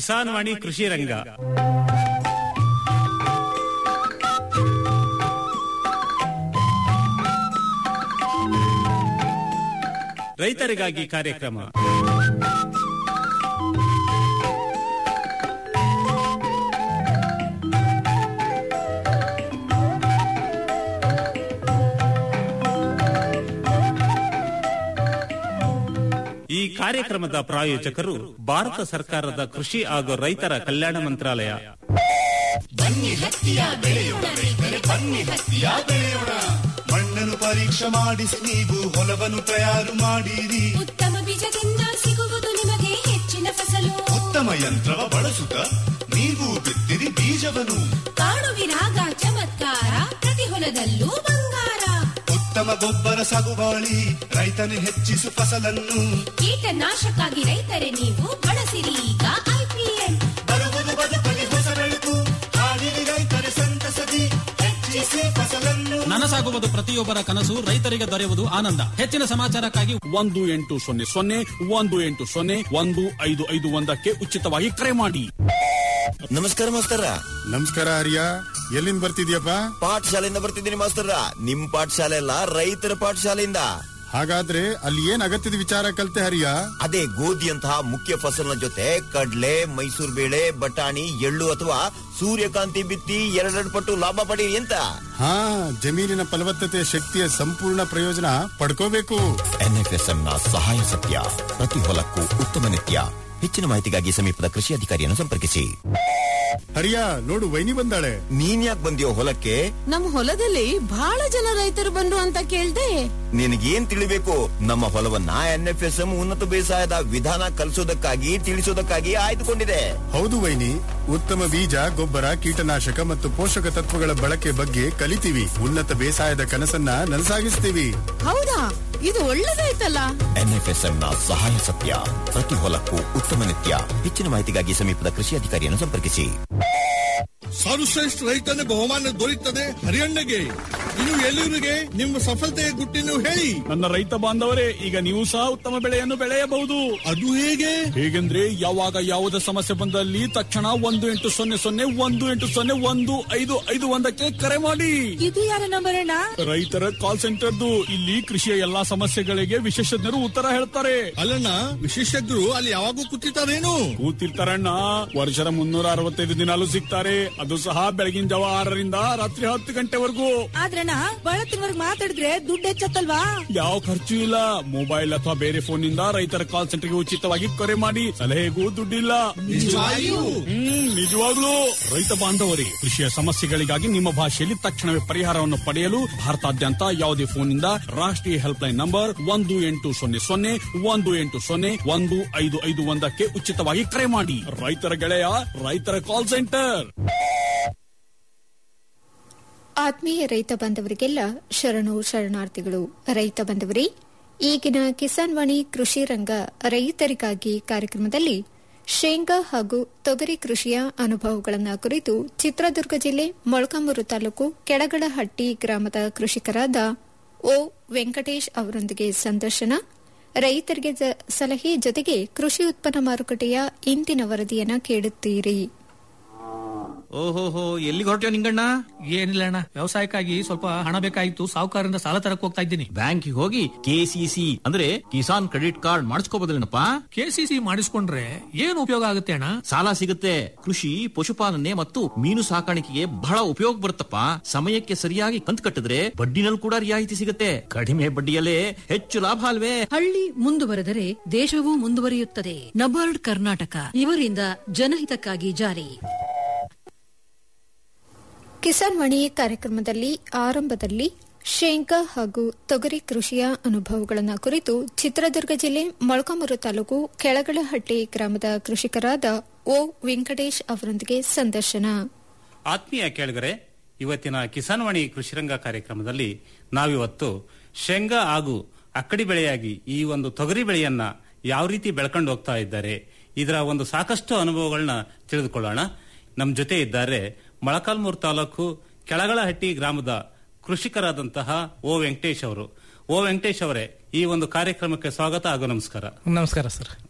ಕಿಸಾನ್ ವಾಣಿ ಕೃಷಿ ರಂಗ ರೈತರಿಗಾಗಿ ಕಾರ್ಯಕ್ರಮ ಈ ಕಾರ್ಯಕ್ರಮದ ಪ್ರಾಯೋಜಕರು ಭಾರತ ಸರ್ಕಾರದ ಕೃಷಿ ಹಾಗೂ ರೈತರ ಕಲ್ಯಾಣ ಮಂತ್ರಾಲಯ ಮಣ್ಣನ್ನು ಪರೀಕ್ಷೆ ಮಾಡಿಸಿ ನೀವು ಹೊಲವನ್ನು ತಯಾರು ಮಾಡಿರಿ ಉತ್ತಮ ಬೀಜದಿಂದ ಸಿಗುವುದು ನಿಮಗೆ ಹೆಚ್ಚಿನ ಫಸಲು ಉತ್ತಮ ಯಂತ್ರವ ಬಳಸುತ್ತ ನೀವು ಬಿತ್ತಿರಿ ಬೀಜವನ್ನು ಕಾಣುವಿರಾಗ ಚಮತ್ಕಾರ ಪ್ರತಿ ಹೊಲದಲ್ಲೂ ಬಂಗಾರ ಉತ್ತಮ ಗೊಬ್ಬರ ಸಾಗುವಾಳಿ ರೈತನು ಹೆಚ್ಚಿಸು ಫಸಲನ್ನು ಕೀಟನಾಶಕ್ಕಾಗಿ ರೈತರೇ ನೀವು ಬಳಸಿರಿ ಈಗ ಐಪಿಎಲ್ ಬರುವುದು ಬದುಕಲಿ ಹೊಸ ಬೆಳಕು ಹಾಡಿರಿ ರೈತರ ಸಂತಸದಿ ಹೆಚ್ಚಿಸಿ ಫಸಲನ್ನು ನನಸಾಗುವುದು ಪ್ರತಿಯೊಬ್ಬರ ಕನಸು ರೈತರಿಗೆ ದೊರೆಯುವುದು ಆನಂದ ಹೆಚ್ಚಿನ ಸಮಾಚಾರಕ್ಕಾಗಿ ಒಂದು ಎಂಟು ಸೊನ್ನೆ ಸೊನ್ನೆ ಒಂದು ಎಂಟು ಸೊನ್ನೆ ಒಂದು ಐದು ಐದು ಒಂದಕ್ಕೆ ಉಚಿತವಾಗಿ ಕರೆ ಮಾಡಿ ನಮಸ್ಕಾರ ಮಾಸ್ತರ ನಮಸ್ಕಾರ ಹರಿಯ ಎಲ್ಲಿಂದ ಬರ್ತಿದ್ಯಪ್ಪ ಪಾಠಶಾಲೆಯಿಂದ ಬರ್ತಿದ್ದೀನಿ ಮಾಸ್ತರ ನಿಮ್ ಪಾಠಶಾಲೆ ಅಲ್ಲ ರೈತರ ಪಾಠಶಾಲೆಯಿಂದ ಹಾಗಾದ್ರೆ ಅಲ್ಲಿ ಏನ್ ಅಗತ್ಯದ ವಿಚಾರ ಕಲ್ತೆ ಹರಿಯ ಅದೇ ಗೋಧಿಯಂತಹ ಮುಖ್ಯ ಫಸಲಿನ ಜೊತೆ ಕಡ್ಲೆ ಮೈಸೂರು ಬೇಳೆ ಬಟಾಣಿ ಎಳ್ಳು ಅಥವಾ ಸೂರ್ಯಕಾಂತಿ ಬಿತ್ತಿ ಎರಡೆರಡು ಪಟ್ಟು ಲಾಭ ಪಡಿ ಅಂತ ಹಾ ಜಮೀನಿನ ಫಲವತ್ತತೆ ಶಕ್ತಿಯ ಸಂಪೂರ್ಣ ಪ್ರಯೋಜನ ಪಡ್ಕೋಬೇಕು ಎನ್ಎಫ್ಎಸ್ಎಂ ನ ಸಹಾಯ ಸತ್ಯ ಪ್ರತಿ ಹೊಲಕ್ಕೂ ಉತ್ತಮ ನಿತ್ಯ ಹೆಚ್ಚಿನ ಮಾಹಿತಿಗಾಗಿ ಸಮೀಪದ ಕೃಷಿ ಅಧಿಕಾರಿಯನ್ನು ಸಂಪರ್ಕಿಸಿ ಹರಿಯ ನೋಡು ವೈನಿ ಬಂದಾಳೆ ನೀನ್ ಯಾಕೆ ಬಂದಿಯೋ ಹೊಲಕ್ಕೆ ನಮ್ ಹೊಲದಲ್ಲಿ ಬಹಳ ಜನ ರೈತರು ಬಂದ್ರು ಅಂತ ಕೇಳ್ದೆ ನಿನಗೇನ್ ತಿಳಿಬೇಕು ನಮ್ಮ ಹೊಲವನ್ನ ಎನ್ಎಫ್ಎಸ್ಎಂ ಉನ್ನತ ಬೇಸಾಯದ ವಿಧಾನ ಕಲಿಸೋದಕ್ಕಾಗಿ ತಿಳಿಸೋದಕ್ಕಾಗಿ ಆಯ್ದುಕೊಂಡಿದೆ ಹೌದು ವೈನಿ ಉತ್ತಮ ಬೀಜ ಗೊಬ್ಬರ ಕೀಟನಾಶಕ ಮತ್ತು ಪೋಷಕ ತತ್ವಗಳ ಬಳಕೆ ಬಗ್ಗೆ ಕಲಿತೀವಿ ಉನ್ನತ ಬೇಸಾಯದ ಕನಸನ್ನ ನನಸಾಗಿಸ್ತೀವಿ ಹೌದಾ ಇದು ಒಳ್ಳೇದಾಯ್ತಲ್ಲ ಎನ್ಎಫ್ಎಸ್ಎಂ ನ ಸಹಾಯ ಸತ್ಯ ಪ್ರತಿ ಹೊಲಕ್ಕೂ ಉತ್ತಮ ನಿತ್ಯ ಹೆಚ್ಚಿನ ಮಾಹಿತಿಗಾಗಿ ಸಮೀಪದ ಕೃಷಿ ಅಧಿಕಾರಿಯನ್ನು ಸಂಪರ್ಕಿಸಿ ಸರ್ವಶ್ರೇಷ್ಠ ರೈತನ ಬಹುಮಾನ ದೊರೆಯುತ್ತದೆ ಹರಿಯಣ್ಣಗೆ ಇನ್ನು ಎಲ್ಲಿವರಿಗೆ ನಿಮ್ಮ ಸಫಲತೆಯ ಗುಟ್ಟಿನ ಹೇಳಿ ನನ್ನ ರೈತ ಬಾಂಧವರೇ ಈಗ ನೀವು ಸಹ ಉತ್ತಮ ಬೆಳೆಯನ್ನು ಬೆಳೆಯಬಹುದು ಅದು ಹೇಗೆ ಹೇಗೆಂದ್ರೆ ಯಾವಾಗ ಯಾವುದೇ ಸಮಸ್ಯೆ ಬಂದಲ್ಲಿ ತಕ್ಷಣ ಒಂದು ಎಂಟು ಸೊನ್ನೆ ಸೊನ್ನೆ ಒಂದು ಎಂಟು ಸೊನ್ನೆ ಒಂದು ಐದು ಐದು ಒಂದಕ್ಕೆ ಕರೆ ಮಾಡಿ ಇದು ಯಾರ ನಂಬರ್ ಅಣ್ಣ ರೈತರ ಕಾಲ್ ಸೆಂಟರ್ದು ಇಲ್ಲಿ ಕೃಷಿಯ ಎಲ್ಲಾ ಸಮಸ್ಯೆಗಳಿಗೆ ವಿಶೇಷಜ್ಞರು ಉತ್ತರ ಹೇಳ್ತಾರೆ ಅಲ್ಲಣ್ಣ ವಿಶೇಷಜ್ಞರು ಅಲ್ಲಿ ಯಾವಾಗೂ ಕೂತಿರ್ತಾರೇನು ಕೂತಿರ್ತಾರಣ್ಣ ವರ್ಷದ ಮುನ್ನೂರ ಅರವತ್ತೈದು ದಿನಾಲು ಸಿಗ್ತಾರೆ ಅದು ಸಹ ಬೆಳಗಿನ ಜಾವ ಆರರಿಂದ ರಾತ್ರಿ ಹತ್ತು ಗಂಟೆವರೆಗೂ ಆದ್ರಣ್ಣ ಬಹಳ ತಿಂಗಳಿಗೆ ಮಾತಾಡಿದ್ರೆ ದುಡ್ಡು ಹೆಚ್ಚತ್ತಲ್ವಾ ಯಾವ ಖರ್ಚು ಇಲ್ಲ ಮೊಬೈಲ್ ಅಥವಾ ಬೇರೆ ಫೋನ್ ನಿಂದ ರೈತರ ಕಾಲ್ ಸೆಂಟರ್ಗೆ ಉಚಿತವಾಗಿ ಕರೆ ಮಾಡಿ ಸಲಹೆಗೂ ದುಡ್ಡಿಲ್ಲ ನಿಜವಾಗಿಯೂ? ಹ್ಮ್ ನಿಜವಾಗ್ಲೂ ರೈತ ಬಾಂಧವರೇ ಕೃಷಿಯ ಸಮಸ್ಯೆಗಳಿಗಾಗಿ ನಿಮ್ಮ ಭಾಷೆಯಲ್ಲಿ ತಕ್ಷಣವೇ ಪರಿಹಾರವನ್ನು ಪಡೆಯಲು ಭಾರತಾದ್ಯಂತ ಯಾವುದೇ ಫೋನ್ ನಿಂದ ರಾಷ್ಟ್ರೀಯ ಹೆಲ್ಪ್ ಲೈನ್ ನಂಬರ್ ಒಂದು ಎಂಟು ಸೊನ್ನೆ ಸೊನ್ನೆ ಒಂದು ಎಂಟು ಸೊನ್ನೆ ಒಂದು ಐದು ಐದು ಒಂದಕ್ಕೆ ಉಚಿತವಾಗಿ ಕರೆ ಮಾಡಿ ರೈತರ ಗೆಳೆಯ ರೈತರ ಕಾಲ್ ಸೆಂಟರ್ ಆತ್ಮೀಯ ರೈತ ಬಾಂಧವರಿಗೆಲ್ಲ ಶರಣು ಶರಣಾರ್ಥಿಗಳು ರೈತ ಬಾಂಧವರೇ ಈಗಿನ ಕಿಸಾನ್ ವಾಣಿ ಕೃಷಿ ರಂಗ ರೈತರಿಗಾಗಿ ಕಾರ್ಯಕ್ರಮದಲ್ಲಿ ಶೇಂಗಾ ಹಾಗೂ ತೊಗರಿ ಕೃಷಿಯ ಅನುಭವಗಳನ್ನು ಕುರಿತು ಚಿತ್ರದುರ್ಗ ಜಿಲ್ಲೆ ಮೊಳಕಾಮೂರು ತಾಲೂಕು ಕೆಳಗಡಹಟ್ಟಿ ಗ್ರಾಮದ ಕೃಷಿಕರಾದ ಓ ವೆಂಕಟೇಶ್ ಅವರೊಂದಿಗೆ ಸಂದರ್ಶನ ರೈತರಿಗೆ ಜ- ಸಲಹೆ ಜೊತೆಗೆ ಕೃಷಿ ಉತ್ಪನ್ನ ಮಾರುಕಟ್ಟೆಯ ಇಂದಿನ ವರದಿಯನ್ನ ಕೇಳುತ್ತೀರಿ ಓಹೋಹೋ ಎಲ್ಲಿಗೆ ಹೊರಟ್ಯೋ ನಿಂಗಣ್ಣ ಏನಿಲ್ಲ ಅಣ್ಣ ವ್ಯವಸಾಯಕ್ಕಾಗಿ ಸ್ವಲ್ಪ ಹಣ ಬೇಕಾಗಿತ್ತು ಸಾಹುಕಾರರಿಂದ ಸಾಲ ತರಕ್ ಹೋಗ್ತಾ ಇದ್ದೀನಿ ಬ್ಯಾಂಕಿಗೆ ಹೋಗಿ ಕೆಸಿಸಿ ಅಂದ್ರೆ ಕಿಸಾನ್ ಕ್ರೆಡಿಟ್ ಕಾರ್ಡ್ ಮಾಡಿಸ್ಕೋಬೋದಿಲ್ಲನಪ್ಪ ಕೆಸಿಸಿ ಮಾಡಿಸ್ಕೊಂಡ್ರೆ ಏನ್ ಉಪಯೋಗ ಆಗುತ್ತೆ ಅಣ್ಣ ಸಾಲ ಸಿಗುತ್ತೆ ಕೃಷಿ ಪಶುಪಾಲನೆ ಮತ್ತು ಮೀನು ಸಾಕಾಣಿಕೆಗೆ ಬಹಳ ಉಪಯೋಗ ಬರುತ್ತಪ್ಪ ಸಮಯಕ್ಕೆ ಸರಿಯಾಗಿ ಕಂತು ಕಟ್ಟಿದ್ರೆ ಬಡ್ಡಿನಲ್ಲಿ ಕೂಡ ರಿಯಾಯಿತಿ ಸಿಗುತ್ತೆ ಕಡಿಮೆ ಬಡ್ಡಿಯಲ್ಲೇ ಹೆಚ್ಚು ಲಾಭ ಅಲ್ವೇ ಹಳ್ಳಿ ಮುಂದುವರೆದರೆ ದೇಶವೂ ಮುಂದುವರಿಯುತ್ತದೆ ನಬಾರ್ಡ್ ಕರ್ನಾಟಕ ಇವರಿಂದ ಜನಹಿತಕ್ಕಾಗಿ ಜಾರಿ ಕಿಸಾನ್ ವಾಣಿ ಕಾರ್ಯಕ್ರಮದಲ್ಲಿ ಆರಂಭದಲ್ಲಿ ಶೇಂಗಾ ಹಾಗೂ ತೊಗರಿ ಕೃಷಿಯ ಅನುಭವಗಳನ್ನು ಕುರಿತು ಚಿತ್ರದುರ್ಗ ಜಿಲ್ಲೆ ಮೊಳಕಾಮೂರು ತಾಲೂಕು ಕೆಳಗಡಹಟ್ಟಿ ಗ್ರಾಮದ ಕೃಷಿಕರಾದ ಓ ವೆಂಕಟೇಶ್ ಅವರೊಂದಿಗೆ ಸಂದರ್ಶನ ಆತ್ಮೀಯ ಕೇಳಿಗರೆ ಇವತ್ತಿನ ಕಿಸಾನ್ ವಾಣಿ ಕೃಷಿರಂಗ ಕಾರ್ಯಕ್ರಮದಲ್ಲಿ ನಾವಿವತ್ತು ಶೇಂಗಾ ಹಾಗೂ ಅಕ್ಕಡಿ ಬೆಳೆಯಾಗಿ ಈ ಒಂದು ತೊಗರಿ ಬೆಳೆಯನ್ನ ಯಾವ ರೀತಿ ಬೆಳ್ಕೊಂಡು ಹೋಗ್ತಾ ಇದ್ದಾರೆ ಇದರ ಒಂದು ಸಾಕಷ್ಟು ಅನುಭವಗಳನ್ನ ತಿಳಿದುಕೊಳ್ಳೋಣ ನಮ್ಮ ಜೊತೆ ಇದ್ದಾರೆ ಮೊಳಕಾಲ್ಮೂರು ತಾಲೂಕು ಕೆಳಗಳಹಟ್ಟಿ ಗ್ರಾಮದ ಕೃಷಿಕರಾದಂತಹ ಓ ವೆಂಕಟೇಶ್ ಅವರು ಓ ವೆಂಕಟೇಶ್ ಅವರೇ ಈ ಒಂದು ಕಾರ್ಯಕ್ರಮಕ್ಕೆ ಸ್ವಾಗತ ಹಾಗೂ ನಮಸ್ಕಾರ ನಮಸ್ಕಾರ ಸರ್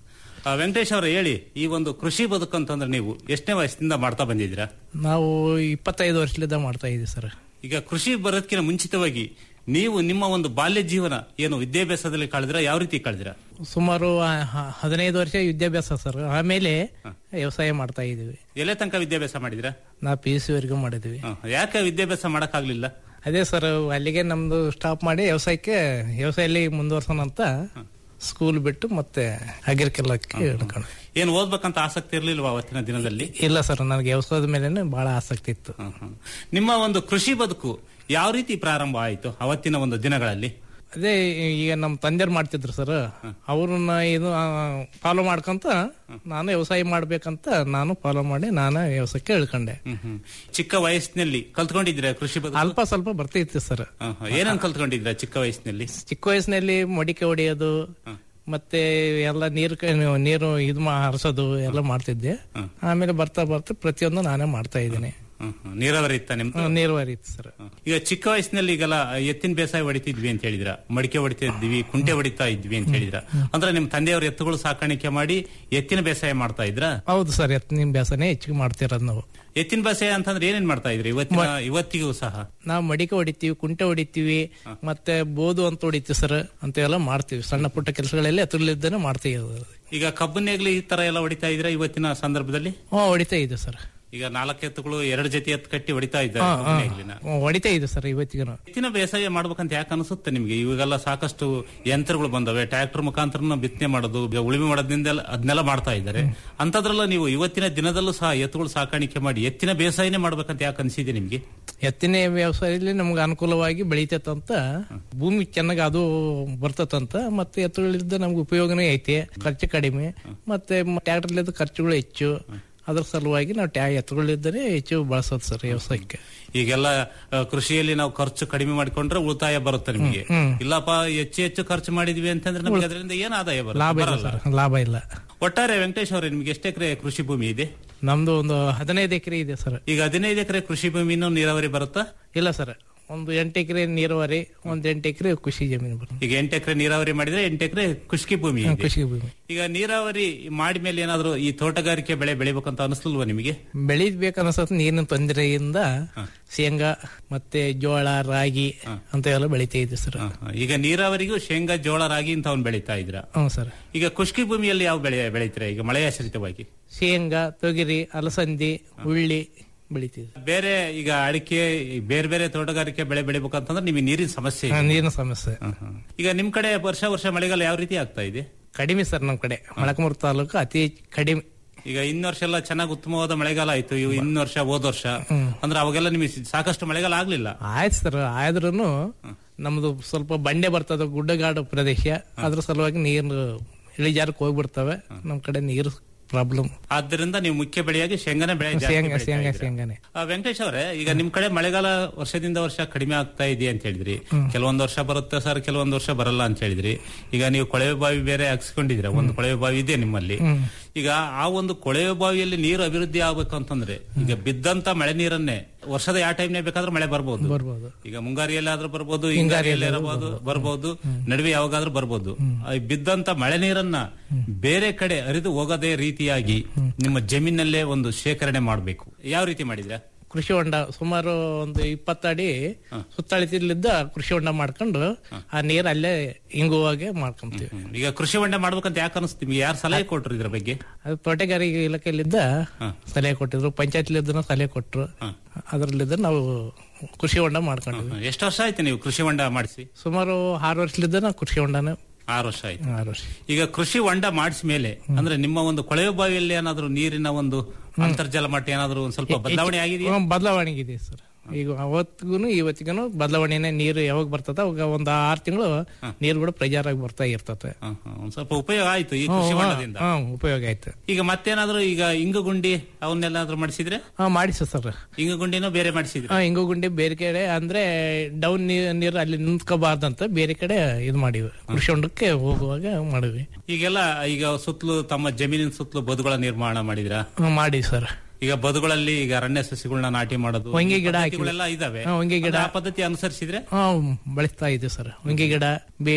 ಆ, ವೆಂಕಟೇಶ್ ಅವರೇ ಹೇಳಿ ಈ ಒಂದು ಕೃಷಿ ಬದುಕು ಅಂತಂದ್ರೆ ನೀವು ಎಷ್ಟನೇ ವಯಸ್ಸಿನಿಂದ ಮಾಡ್ತಾ ಬಂದಿದ್ದೀರಾ ನಾವು ಇಪ್ಪತ್ತೈದು ವರ್ಷದಿಂದ ಮಾಡ್ತಾ ಇದ್ದೀವಿ ಸರ್ ಈಗ ಕೃಷಿ ಬರೋದಕ್ಕಿಂತ ಮುಂಚಿತವಾಗಿ ನೀವು ನಿಮ್ಮ ಒಂದು ಬಾಲ್ಯ ಜೀವನ ಏನು ವಿದ್ಯಾಭ್ಯಾಸದಲ್ಲಿ ಕಳೆದಿರಾ ಯಾವ ರೀತಿ ಕಳೆದಿರಾ ಸುಮಾರು ಆ, ಹ- ಹದಿನೈದು ವರ್ಷ ವಿದ್ಯಾಭ್ಯಾಸ ಸರ್ ಆಮೇಲೆ ವ್ಯವಸಾಯ ಮಾಡ್ತಾ ಇದೀವಿ ಎಲ್ಲೇ ತನಕ ವಿದ್ಯಾಭ್ಯಾಸ ಮಾಡಿದಿರಾ ನಾ ಪಿ ಯು ಸಿ ವರೆಗೂ ಮಾಡಿದ್ವಿ ಯಾಕೆ ವಿದ್ಯಾಭ್ಯಾಸ ಮಾಡಕ್ಕಾಗ್ಲಿಲ್ಲ ಅದೇ ಸರ್ ಅಲ್ಲಿಗೆ ನಮ್ದು ಸ್ಟಾಪ್ ಮಾಡಿ ವ್ಯವಸಾಯಕ್ಕೆ ವ್ಯವಸಾಯಲ್ಲಿ ಮುಂದುವರ್ಸೋಣ ಅಂತ ಸ್ಕೂಲ್ ಬಿಟ್ಟು ಮತ್ತೆ ಅಗ್ರಿಕಲ್ಕ್ಕೆ ಹಿಡ್ಕೊಂಡು ಏನ್ ಓದ್ಬೇಕಂತ ಆಸಕ್ತಿ ಇರ್ಲಿಲ್ವಾ ಅವತ್ತಿನ ದಿನದಲ್ಲಿ ಇಲ್ಲ ಸರ್ ನನಗೆ ವ್ಯವಸಾಯದ ಮೇಲೆ ಬಹಳ ಆಸಕ್ತಿ ಇತ್ತು ನಿಮ್ಮ ಒಂದು ಕೃಷಿ ಬದುಕು ಯಾವ ರೀತಿ ಪ್ರಾರಂಭ ಆಯಿತು ಅವತ್ತಿನ ಒಂದು ದಿನಗಳಲ್ಲಿ ಅದೇ ಈಗ ನಮ್ಮ ತಂದೆಯವ್ರು ಮಾಡ್ತಿದ್ರು ಸರ್ ಅವ್ರನ್ನ ಇದು ಫಾಲೋ ಮಾಡ್ಕೊಂತ ನಾನು ವ್ಯವಸಾಯ ಮಾಡ್ಬೇಕಂತ ನಾನು ಫಾಲೋ ಮಾಡಿ ನಾನು ವ್ಯವಸಾಯಕ್ಕೆ ಇಳ್ಕೊಂಡೆ ಹ್ಮ್, ಹ್ಮ್. ಚಿಕ್ಕ ವಯಸ್ಸಿನಲ್ಲಿ ಕಲ್ತ್ಕೊಂಡಿದ್ದೀರಾ ಕೃಷಿ ಬದುಕು ಅಲ್ಪ ಸ್ವಲ್ಪ ಬರ್ತೈತಿ ಸರ್ ಹ, ಹ. ಏನನ್ ಕಲ್ತ್ಕೊಂಡಿದ್ದೀರಾ ಚಿಕ್ಕ ವಯಸ್ಸಿನಲ್ಲಿ ಚಿಕ್ಕ ವಯಸ್ಸಿನಲ್ಲಿ ಮಡಿಕೆ ಹೊಡೆಯೋದು ಮತ್ತೆ ಎಲ್ಲ ನೀರು ಕ- ನೀರು ಇದು ಮಾ- ಹರಿಸೋದು ಎಲ್ಲ ಮಾಡ್ತಿದ್ದೆ ಆಮೇಲೆ ಬರ್ತಾ ಬರ್ತಾ ಪ್ರತಿಯೊಂದು ನಾನೇ ಮಾಡ್ತಾ ಇದ್ದೀನಿ ಹ್ಮ್, ಹ್ಮ್. ನೀರಾವರಿ ಇತ್ತ ನಿಮ್ದು ನೀರಾವರಿ ಇತ್ತು ಸರ್ ಈಗ ಚಿಕ್ಕ ವಯಸ್ಸಿನಲ್ಲಿ ಈಗೆಲ್ಲ ಎತ್ತಿನ ಬೇಸಾಯ ಹೊಡಿತಿದ್ವಿ ಅಂತ ಹೇಳಿದ್ರ ಮಡಿಕೆ ಹೊಡಿತಾ ಇದ್ವಿ ಕುಂಟೆ ಹೊಡಿತಾ ಇದ್ವಿ ಅಂತ ಹೇಳಿದ್ರ ಅಂದ್ರೆ ನಿಮ್ ತಂದೆಯವರು ಎತ್ತುಗಳು ಸಾಕಾಣಿಕೆ ಮಾಡಿ ಎತ್ತಿನ ಬೇಸಾಯ ಮಾಡ್ತಾ ಇದ್ರ ಹೌದು ಸರ್ ಎತ್ತಿನ ಬ್ಯಾಸನೆ ಹೆಚ್ಚಿಗೆ ಮಾಡ್ತಿರೋದು ನಾವು ಎತ್ತಿನ ಬೇಸಾಯ ಅಂತಂದ್ರೆ ಏನೇನ್ ಮಾಡ್ತಾ ಇದ್ರಿ ಇವತ್ತಿನ ಇವತ್ತಿಗೂ ಸಹ ನಾವು ಮಡಿಕೆ ಹೊಡಿತೀವಿ ಕುಂಟೆ ಹೊಡಿತೀವಿ ಮತ್ತೆ ಬೋದು ಅಂತ ಹೊಡಿತೀವಿ ಸರ್ ಅಂತ ಎಲ್ಲ ಮಾಡ್ತೀವಿ ಸಣ್ಣ ಪುಟ್ಟ ಕೆಲಸಗಳೆಲ್ಲ ಎತ್ತರಲಿದ್ದಾನೆ ಮಾಡ್ತೀವಿ ಅದು. ಈಗ ಕಬ್ಬನ್ನೇಗ್ಲಿ ಈ ತರ ಎಲ್ಲ ಹೊಡಿತಾ ಇದ್ರ ಇವತ್ತಿನ ಸಂದರ್ಭದಲ್ಲಿ ಹ್ಞೂ ಹೊಡಿತಾ ಇದೆ ಸರ್ ಈಗ ನಾಲ್ಕು ಎತ್ತುಗಳು ಎರಡು ಜೊತೆ ಎತ್ತು ಕಟ್ಟಿ ಹೊಡಿತಾ ಹಾ, ಇದ್ದಾರೆ ಹಾ. ಕಬ್ಬನ್ನೇಗ್ಲಿನ ಹ್ಞೂ, ಹೊಡಿತಾ ಇದೆ ಸರ್ ಇವತ್ತಿಗೂ ಎತ್ತಿನ ಬೇಸಾಯ ಮಾಡ್ಬೇಕಂತ ಯಾಕೆ ಅನಿಸುತ್ತೆ ನಿಮ್ಗೆ ಇವಾಗೆಲ್ಲ ಸಾಕಷ್ಟು ಯಂತ್ರಗಳು ಬಂದವೆ ಟ್ರ್ಯಾಕ್ಟರ್ ಮುಖಾಂತರ ಬಿತ್ತನೆ ಮಾಡೋದು ಈಗ ಉಳುಮೆ ಮಾಡೋದ್ರಿಂದ ಅದನ್ನೆಲ್ಲ ಮಾಡ್ತಾ ಇದ್ದಾರೆ ಅಂತದ್ರಲ್ಲ ನೀವು ಇವತ್ತಿನ ದಿನದಲ್ಲೂ ಸಹ ಎತ್ತುಗಳು ಸಾಕಾಣಿಕೆ ಮಾಡಿ ಎತ್ತಿನ ಬೇಸಾಯನೇ ಮಾಡ್ಬೇಕಂತ ಯಾಕೆ ಅನಿಸಿದೆ ನಿಮ್ಗೆ ಎತ್ತಿನ ವ್ಯವಸಾಯದಲ್ಲಿ ನಮ್ಗೆ ಅನುಕೂಲವಾಗಿ ಬೆಳಿತೈತಂತ ಭೂಮಿ ಚೆನ್ನಾಗಿ ಅದು ಬರ್ತದಂತ ಮತ್ತೆ ಎತ್ತುಗಳಿಂದ ನಮ್ಗೆ ಉಪಯೋಗನೇ ಐತಿ ಖರ್ಚು ಕಡಿಮೆ ಮತ್ತೆ ಟ್ರ್ಯಾಕ್ಟರ್ಲಿದ್ದ ಖರ್ಚುಗಳು ಹೆಚ್ಚು ಅದ್ರ ಸಲುವಾಗಿ ನಾವು ಟ್ಯಾ ಎತ್ತುಗಳಿದ್ದರೆ ಹೆಚ್ಚು ಬಳಸೋದು ಸರ್ ವ್ಯವಸಾಯಕ್ಕೆ ಈಗೆಲ್ಲ ಆ, ಕೃಷಿಯಲ್ಲಿ ನಾವು ಖರ್ಚು ಕಡಿಮೆ ಮಾಡಿಕೊಂಡ್ರೆ ಉಳಿತಾಯ ಬರುತ್ತೆ ನಿಮ್ಗೆ ಹ್ಮ್. ಇಲ್ಲಪ್ಪ ಹೆಚ್ಚು ಹೆಚ್ಚು ಖರ್ಚು ಮಾಡಿದ್ವಿ ಅಂತಂದ್ರೆ ನಮ್ಗೆ ಅದರಿಂದ ಏನ್ ಆದಾಯ ಬರುತ್ತೆ? ಲಾಭ ಇಲ್ಲ ಬರಲ್ಲ ಸರ್ ಲಾಭ ಇಲ್ಲ ಒಟ್ಟಾರೆ ವೆಂಕಟೇಶ್ ಅವರೇ ನಿಮ್ಗೆ ಎಷ್ಟು ಎಕರೆ ಕೃಷಿ ಭೂಮಿ ಇದೆ ನಮ್ದು ಒಂದು ಹದಿನೈದು ಎಕರೆ ಇದೆ ಸರ್ ಈಗ ಹದಿನೈದು ಎಕರೆ ಕೃಷಿ ಭೂಮಿನೂ ನೀರಾವರಿ ಬರುತ್ತಾ ಇಲ್ಲ ಸರ್ ಒಂದು ಎಂಟು ಎಕರೆ ನೀರಾವರಿ ಒಂದ್ ಎಂಟು ಎಕರೆ ಕೃಷಿ ಜಮೀನು ಬರುತ್ತೆ ಈಗ ಎಂಟು ಎಕರೆ ನೀರಾವರಿ ಮಾಡಿದ್ರೆ ಎಂಟು ಎಕರೆ ಖುಷ್ಕಿ ಭೂಮಿ ಹಾ, ಇದೆ. ಕೃಷಿ ಭೂಮಿ ಈಗ ನೀರಾವರಿ ಮಾಡಿದ್ಮೇಲೆ ಏನಾದ್ರು ಈ ತೋಟಗಾರಿಕೆ ಬೆಳೆ ಬೆಳಿಬೇಕಂತ ಅನಿಸ್ಲಿಲ್ವಾ ನಿಮಗೆ ಬೆಳಿಬೇಕನ್ಸತ್ ನೀರಿನ ತೊಂದರೆಯಿಂದ ಶೇಂಗಾ ಮತ್ತೆ ಜೋಳ ರಾಗಿ ಅಂತ ಎಲ್ಲ ಬೆಳಿತಾ ಇದ್ವಿ ಸರ್ ಈಗ ನೀರಾವರಿಗೂ ಶೇಂಗಾ ಜೋಳ ರಾಗಿ ಇಂಥವನ್ನ ಬೆಳೀತಾ ಇದ್ರ ಹ್ಞೂ ಸರ್ ಈಗ ಖುಷ್ಕಿ ಭೂಮಿಯಲ್ಲಿ ಯಾವ ಬೆಳೆ ಬೆಳೀತೀರಾ ಈಗ ಮಳೆಯಾಶ್ರಿತವಾಗಿ ಶೇಂಗಾ ತೊಗರಿ ಅಲಸಂದಿ ಉಳ್ಳಿ ಬೆಳಿತೀವಿ ಬೇರೆ ಈಗ ಅಡಿಕೆ ಈ ಬೇರೆ ಬೇರೆ ತೋಟಗಾರಿಕೆ ಬೆಳೆ ಬೆಳಿಬೇಕಂತಂದ್ರೆ ನಿಮಗೆ ನೀರಿನ ಸಮಸ್ಯೆ ಇದೆ. ಹಾ, ನೀರಿನ ಸಮಸ್ಯೆ ಈಗ ನಿಮ್ ಕಡೆ ವರ್ಷ ವರ್ಷ ಮಳೆಗಾಲ ಯಾವ ರೀತಿ ಆಗ್ತಾ ಇದೆ ಕಡಿಮೆ ಸರ್ ನಮ್ ಕಡೆ ಮೊಳಕಮೂರು ತಾಲೂಕು ಅತಿ ಕಡಿಮೆ ಈಗ ಇನ್ನ ವರ್ಷ ಎಲ್ಲ ಚೆನ್ನಾಗಿ ಉತ್ತಮವಾದ ಮಳೆಗಾಲ ಆಯ್ತು ಇವು ಇನ್ನ ವರ್ಷ ಹೋದ ವರ್ಷ ಅಂದ್ರೆ ಅವಾಗೆಲ್ಲ ನಿಮಗೆ ಸಾಕಷ್ಟು ಮಳೆಗಾಲ ಆಗ್ಲಿಲ್ಲ ಆಯ್ತು ಸರ್ ಆದ್ರೂ ನಮ್ದು ಸ್ವಲ್ಪ ಬಂಡೆ ಬರ್ತದ ಗುಡ್ಡಗಾಡು ಪ್ರದೇಶ ಅದ್ರ ಸಲುವಾಗಿ ನೀರು ಇಳಿಜಾರಕ್ಕೆ ಹೋಗ್ಬಿಡ್ತವೆ ನಮ್ ಕಡೆ ನೀರು ಪ್ರಾಬ್ಲಮ್ ಆದ್ದರಿಂದ ನೀವು ಮುಖ್ಯ ಬೆಳೆಯಾಗಿ ಶೇಂಗಾನೆ ಬೆಳೆ ಜಾಸ್ತಿ ಶೇಂಗಾ ಬೆಳೀತಾ ಶೇಂಗಾ ಇದ್ದೀರಾ. ಶೇಂಗಾನೆ ಆ, ವೆಂಕಟೇಶ್ ಅವರೇ ಈಗ ನಿಮ್ ಕಡೆ ಮಳೆಗಾಲ ವರ್ಷದಿಂದ ವರ್ಷ ಕಡಿಮೆ ಆಗ್ತಾ ಇದೆ ಅಂತ ಹೇಳಿದ್ರಿ ಕೆಲವೊಂದು ವರ್ಷ ಬರುತ್ತೆ ಸರ್ ಕೆಲವೊಂದು ವರ್ಷ ಬರಲ್ಲ ಅಂತ ಹೇಳಿದ್ರಿ ಈಗ ನೀವು ಕೊಳವೆ ಬಾವಿ ಬೇರೆ ಹಾಕ್ಸ್ಕೊಂಡಿದ್ದೀರಾ ಒಂದು ಕೊಳವೆ ಬಾವಿ ಇದೆ ನಿಮ್ಮಲ್ಲಿ ಈಗ ಆ ಒಂದು ಕೊಳವೆ ಬಾವಿಯಲ್ಲಿ ನೀರು ಅಭಿವೃದ್ಧಿ ಆಗ್ಬೇಕು ಅಂತಂದ್ರೆ ಈಗ ಬಿದ್ದಂತ ಮಳೆ ನೀರನ್ನೇ ವರ್ಷದ ಯಾವ ಟೈಮ್ನೇ ಬೇಕಾದ್ರೂ ಮಳೆ ಬರ್ಬೋದು ಬರ್ಬೋದು ಈಗ ಮುಂಗಾರಿಯಲ್ಲಾದ್ರೂ ಬರ್ಬೋದು ಹಿಂಗಾರಿಯಲ್ಲಿ ಇರಬಹುದು ಬರ್ಬೋದು ನಡುವೆ ಯಾವಾಗಾದ್ರೂ ಬರ್ಬೋದು ಆ ಬಿದ್ದಂತ ಮಳೆ ನೀರನ್ನ ಬೇರೆ ಕಡೆ ಹರಿದು ಹೋಗದೇ ರೀತಿಯಾಗಿ ನಿಮ್ಮ ಜಮೀನಲ್ಲೇ ಒಂದು ಶೇಖರಣೆ ಮಾಡಬೇಕು ಯಾವ ರೀತಿ ಮಾಡಿದ್ರ ಕೃಷಿ ಹೊಂಡ ಸುಮಾರು ಒಂದು ಇಪ್ಪತ್ತಡಿ ಸುತ್ತಳತಿಲಿದ್ದ ಕೃಷಿ ಹೊಂಡ ಮಾಡ್ಕೊಂಡು ಆ ನೀರ್ ಅಲ್ಲೇ ಹಿಂಗುವಾಗೆ ಮಾಡ್ಕೊಂತೀವಿ ಈಗ ಕೃಷಿ ಹೊಂಡ ಮಾಡ್ಬೇಕಂತ ಯಾಕೆ ಅನಿಸ್ತು ನಿಮ್ಗೆ ಯಾರು ಸಲಹೆ ಕೊಟ್ರು ಇದ್ರ ಬಗ್ಗೆ ಅದು ತೋಟಗಾರಿಕೆ ಇಲಾಖೆಯಲ್ಲಿದ್ದ ಸಲಹೆ ಕೊಟ್ಟಿದ್ರು ಪಂಚಾಯತ್ಲಿದ್ದ ಸಲಹೆ ಕೊಟ್ರು ಅದರಲ್ಲಿದ್ದ ನಾವು ಕೃಷಿ ಹೊಂಡ ಮಾಡ್ಕೊಂಡ್ವಿ ಎಷ್ಟು ವರ್ಷ ಆಯ್ತು ನೀವು ಕೃಷಿ ಹೊಂಡ ಮಾಡಿಸಿ ಸುಮಾರು ಆರು ವರ್ಷಲಿದ್ದ ನಾವು ಕೃಷಿ ಹೊಂಡನ ಆರು ವರ್ಷ ಆಯ್ತು ಆರು ವರ್ಷ ಈಗ ಕೃಷಿ ಹೊಂಡ ಮಾಡಿದ ಮೇಲೆ ಅಂದ್ರೆ ನಿಮ್ಮ ಒಂದು ಕೊಳವೆ ಬಾವಿಯಲ್ಲಿ ಏನಾದ್ರು ನೀರಿನ ಒಂದು ಅಂತರ್ಜಲ ಮಟ್ಟ ಏನಾದ್ರು ಒಂದ್ ಸ್ವಲ್ಪ ಬದಲಾವಣೆ ಆಗಿದೆಯಾ ಹ್ಮ್, ಬದಲಾವಣೆ ಇದೆ ಸರ್ ಈಗ ಅವತ್ತಿಗೂ ಇವತ್ತಿಗೂ ಬದಲಾವಣೆನೆ ನೀರು ಯಾವಾಗ ಬರ್ತದ ಅವಾಗ ಒಂದು ಆರು ತಿಂಗಳು ನೀರು ಕೂಡ ಪ್ರೆಜರ್ ಆಗಿ ಬರ್ತಾ ಇರ್ತದೆ ಹ, ಹ, ಒಂದ್ ಸ್ವಲ್ಪ ಉಪಯೋಗ ಆಯ್ತು ಈ ಕೃಷಿ ಹ್ಮ್, ಹೊಂಡದಿಂದ ಹ್ಮ್, ಉಪಯೋಗ ಆಯ್ತು ಈಗ ಮತ್ತೇನಾದ್ರೂ ಈಗ ಇಂಗು ಗುಂಡಿ ಅವನ್ನೆಲ್ಲಾದ್ರೂ ಮಾಡಿಸಿದ್ರೆ ಹಾ ಮಾಡಿಸ ಸರ್ ಇಂಗು ಗುಂಡಿನೂ ಬೇರೆ ಮಾಡಿಸಿದ್ರೆ ಹಾ ಹಿಂಗು ಗುಂಡಿ ಬೇರೆ ಕಡೆ ಅಂದ್ರೆ ಡೌನ್ ನೀರು ಅಲ್ಲಿ ನಿಂತ್ಕೋಬಾರ್ದಂತ ಬೇರೆ ಕಡೆ ಇದು ಮಾಡಿವಿ ಕೃಷಿ ಹೊಂಡಕ್ಕೆ ಹೋಗುವಾಗ ಮಾಡಿವಿ ಈಗೆಲ್ಲ ಈಗ ಸುತ್ತಲೂ ತಮ್ಮ ಜಮೀನಿನ ಸುತ್ತಲೂ ಬದುಗಳ ನಿರ್ಮಾಣ ಮಾಡಿದ್ರ ಹ್ಮ್, ಮಾಡಿ ಸರ್ ಈಗ ಬದುಗಳಲ್ಲಿ ಈಗ ಅರಣ್ಯ ಸಸಿಗಳನ್ನ ನಾಟಿ ಮಾಡೋದು ಹೊಂಗೆ ಗಿಡ ಹಾಕಿ- ಪದ್ಧತಿಗಳೆಲ್ಲ ಇದಾವೆ ಹಾ, ಹೊಂಗೆ ಗಿಡ. ಅಂದ್ರೆ ಆ ಪದ್ಧತಿ ಅನುಸರಿಸಿದ್ರೆ ಹಾ ಬಳಸ್ತಾ ಇದ್ದೀವಿ ಸರ್ ಹೊಂಗೆ ಗಿಡ ಬೇವು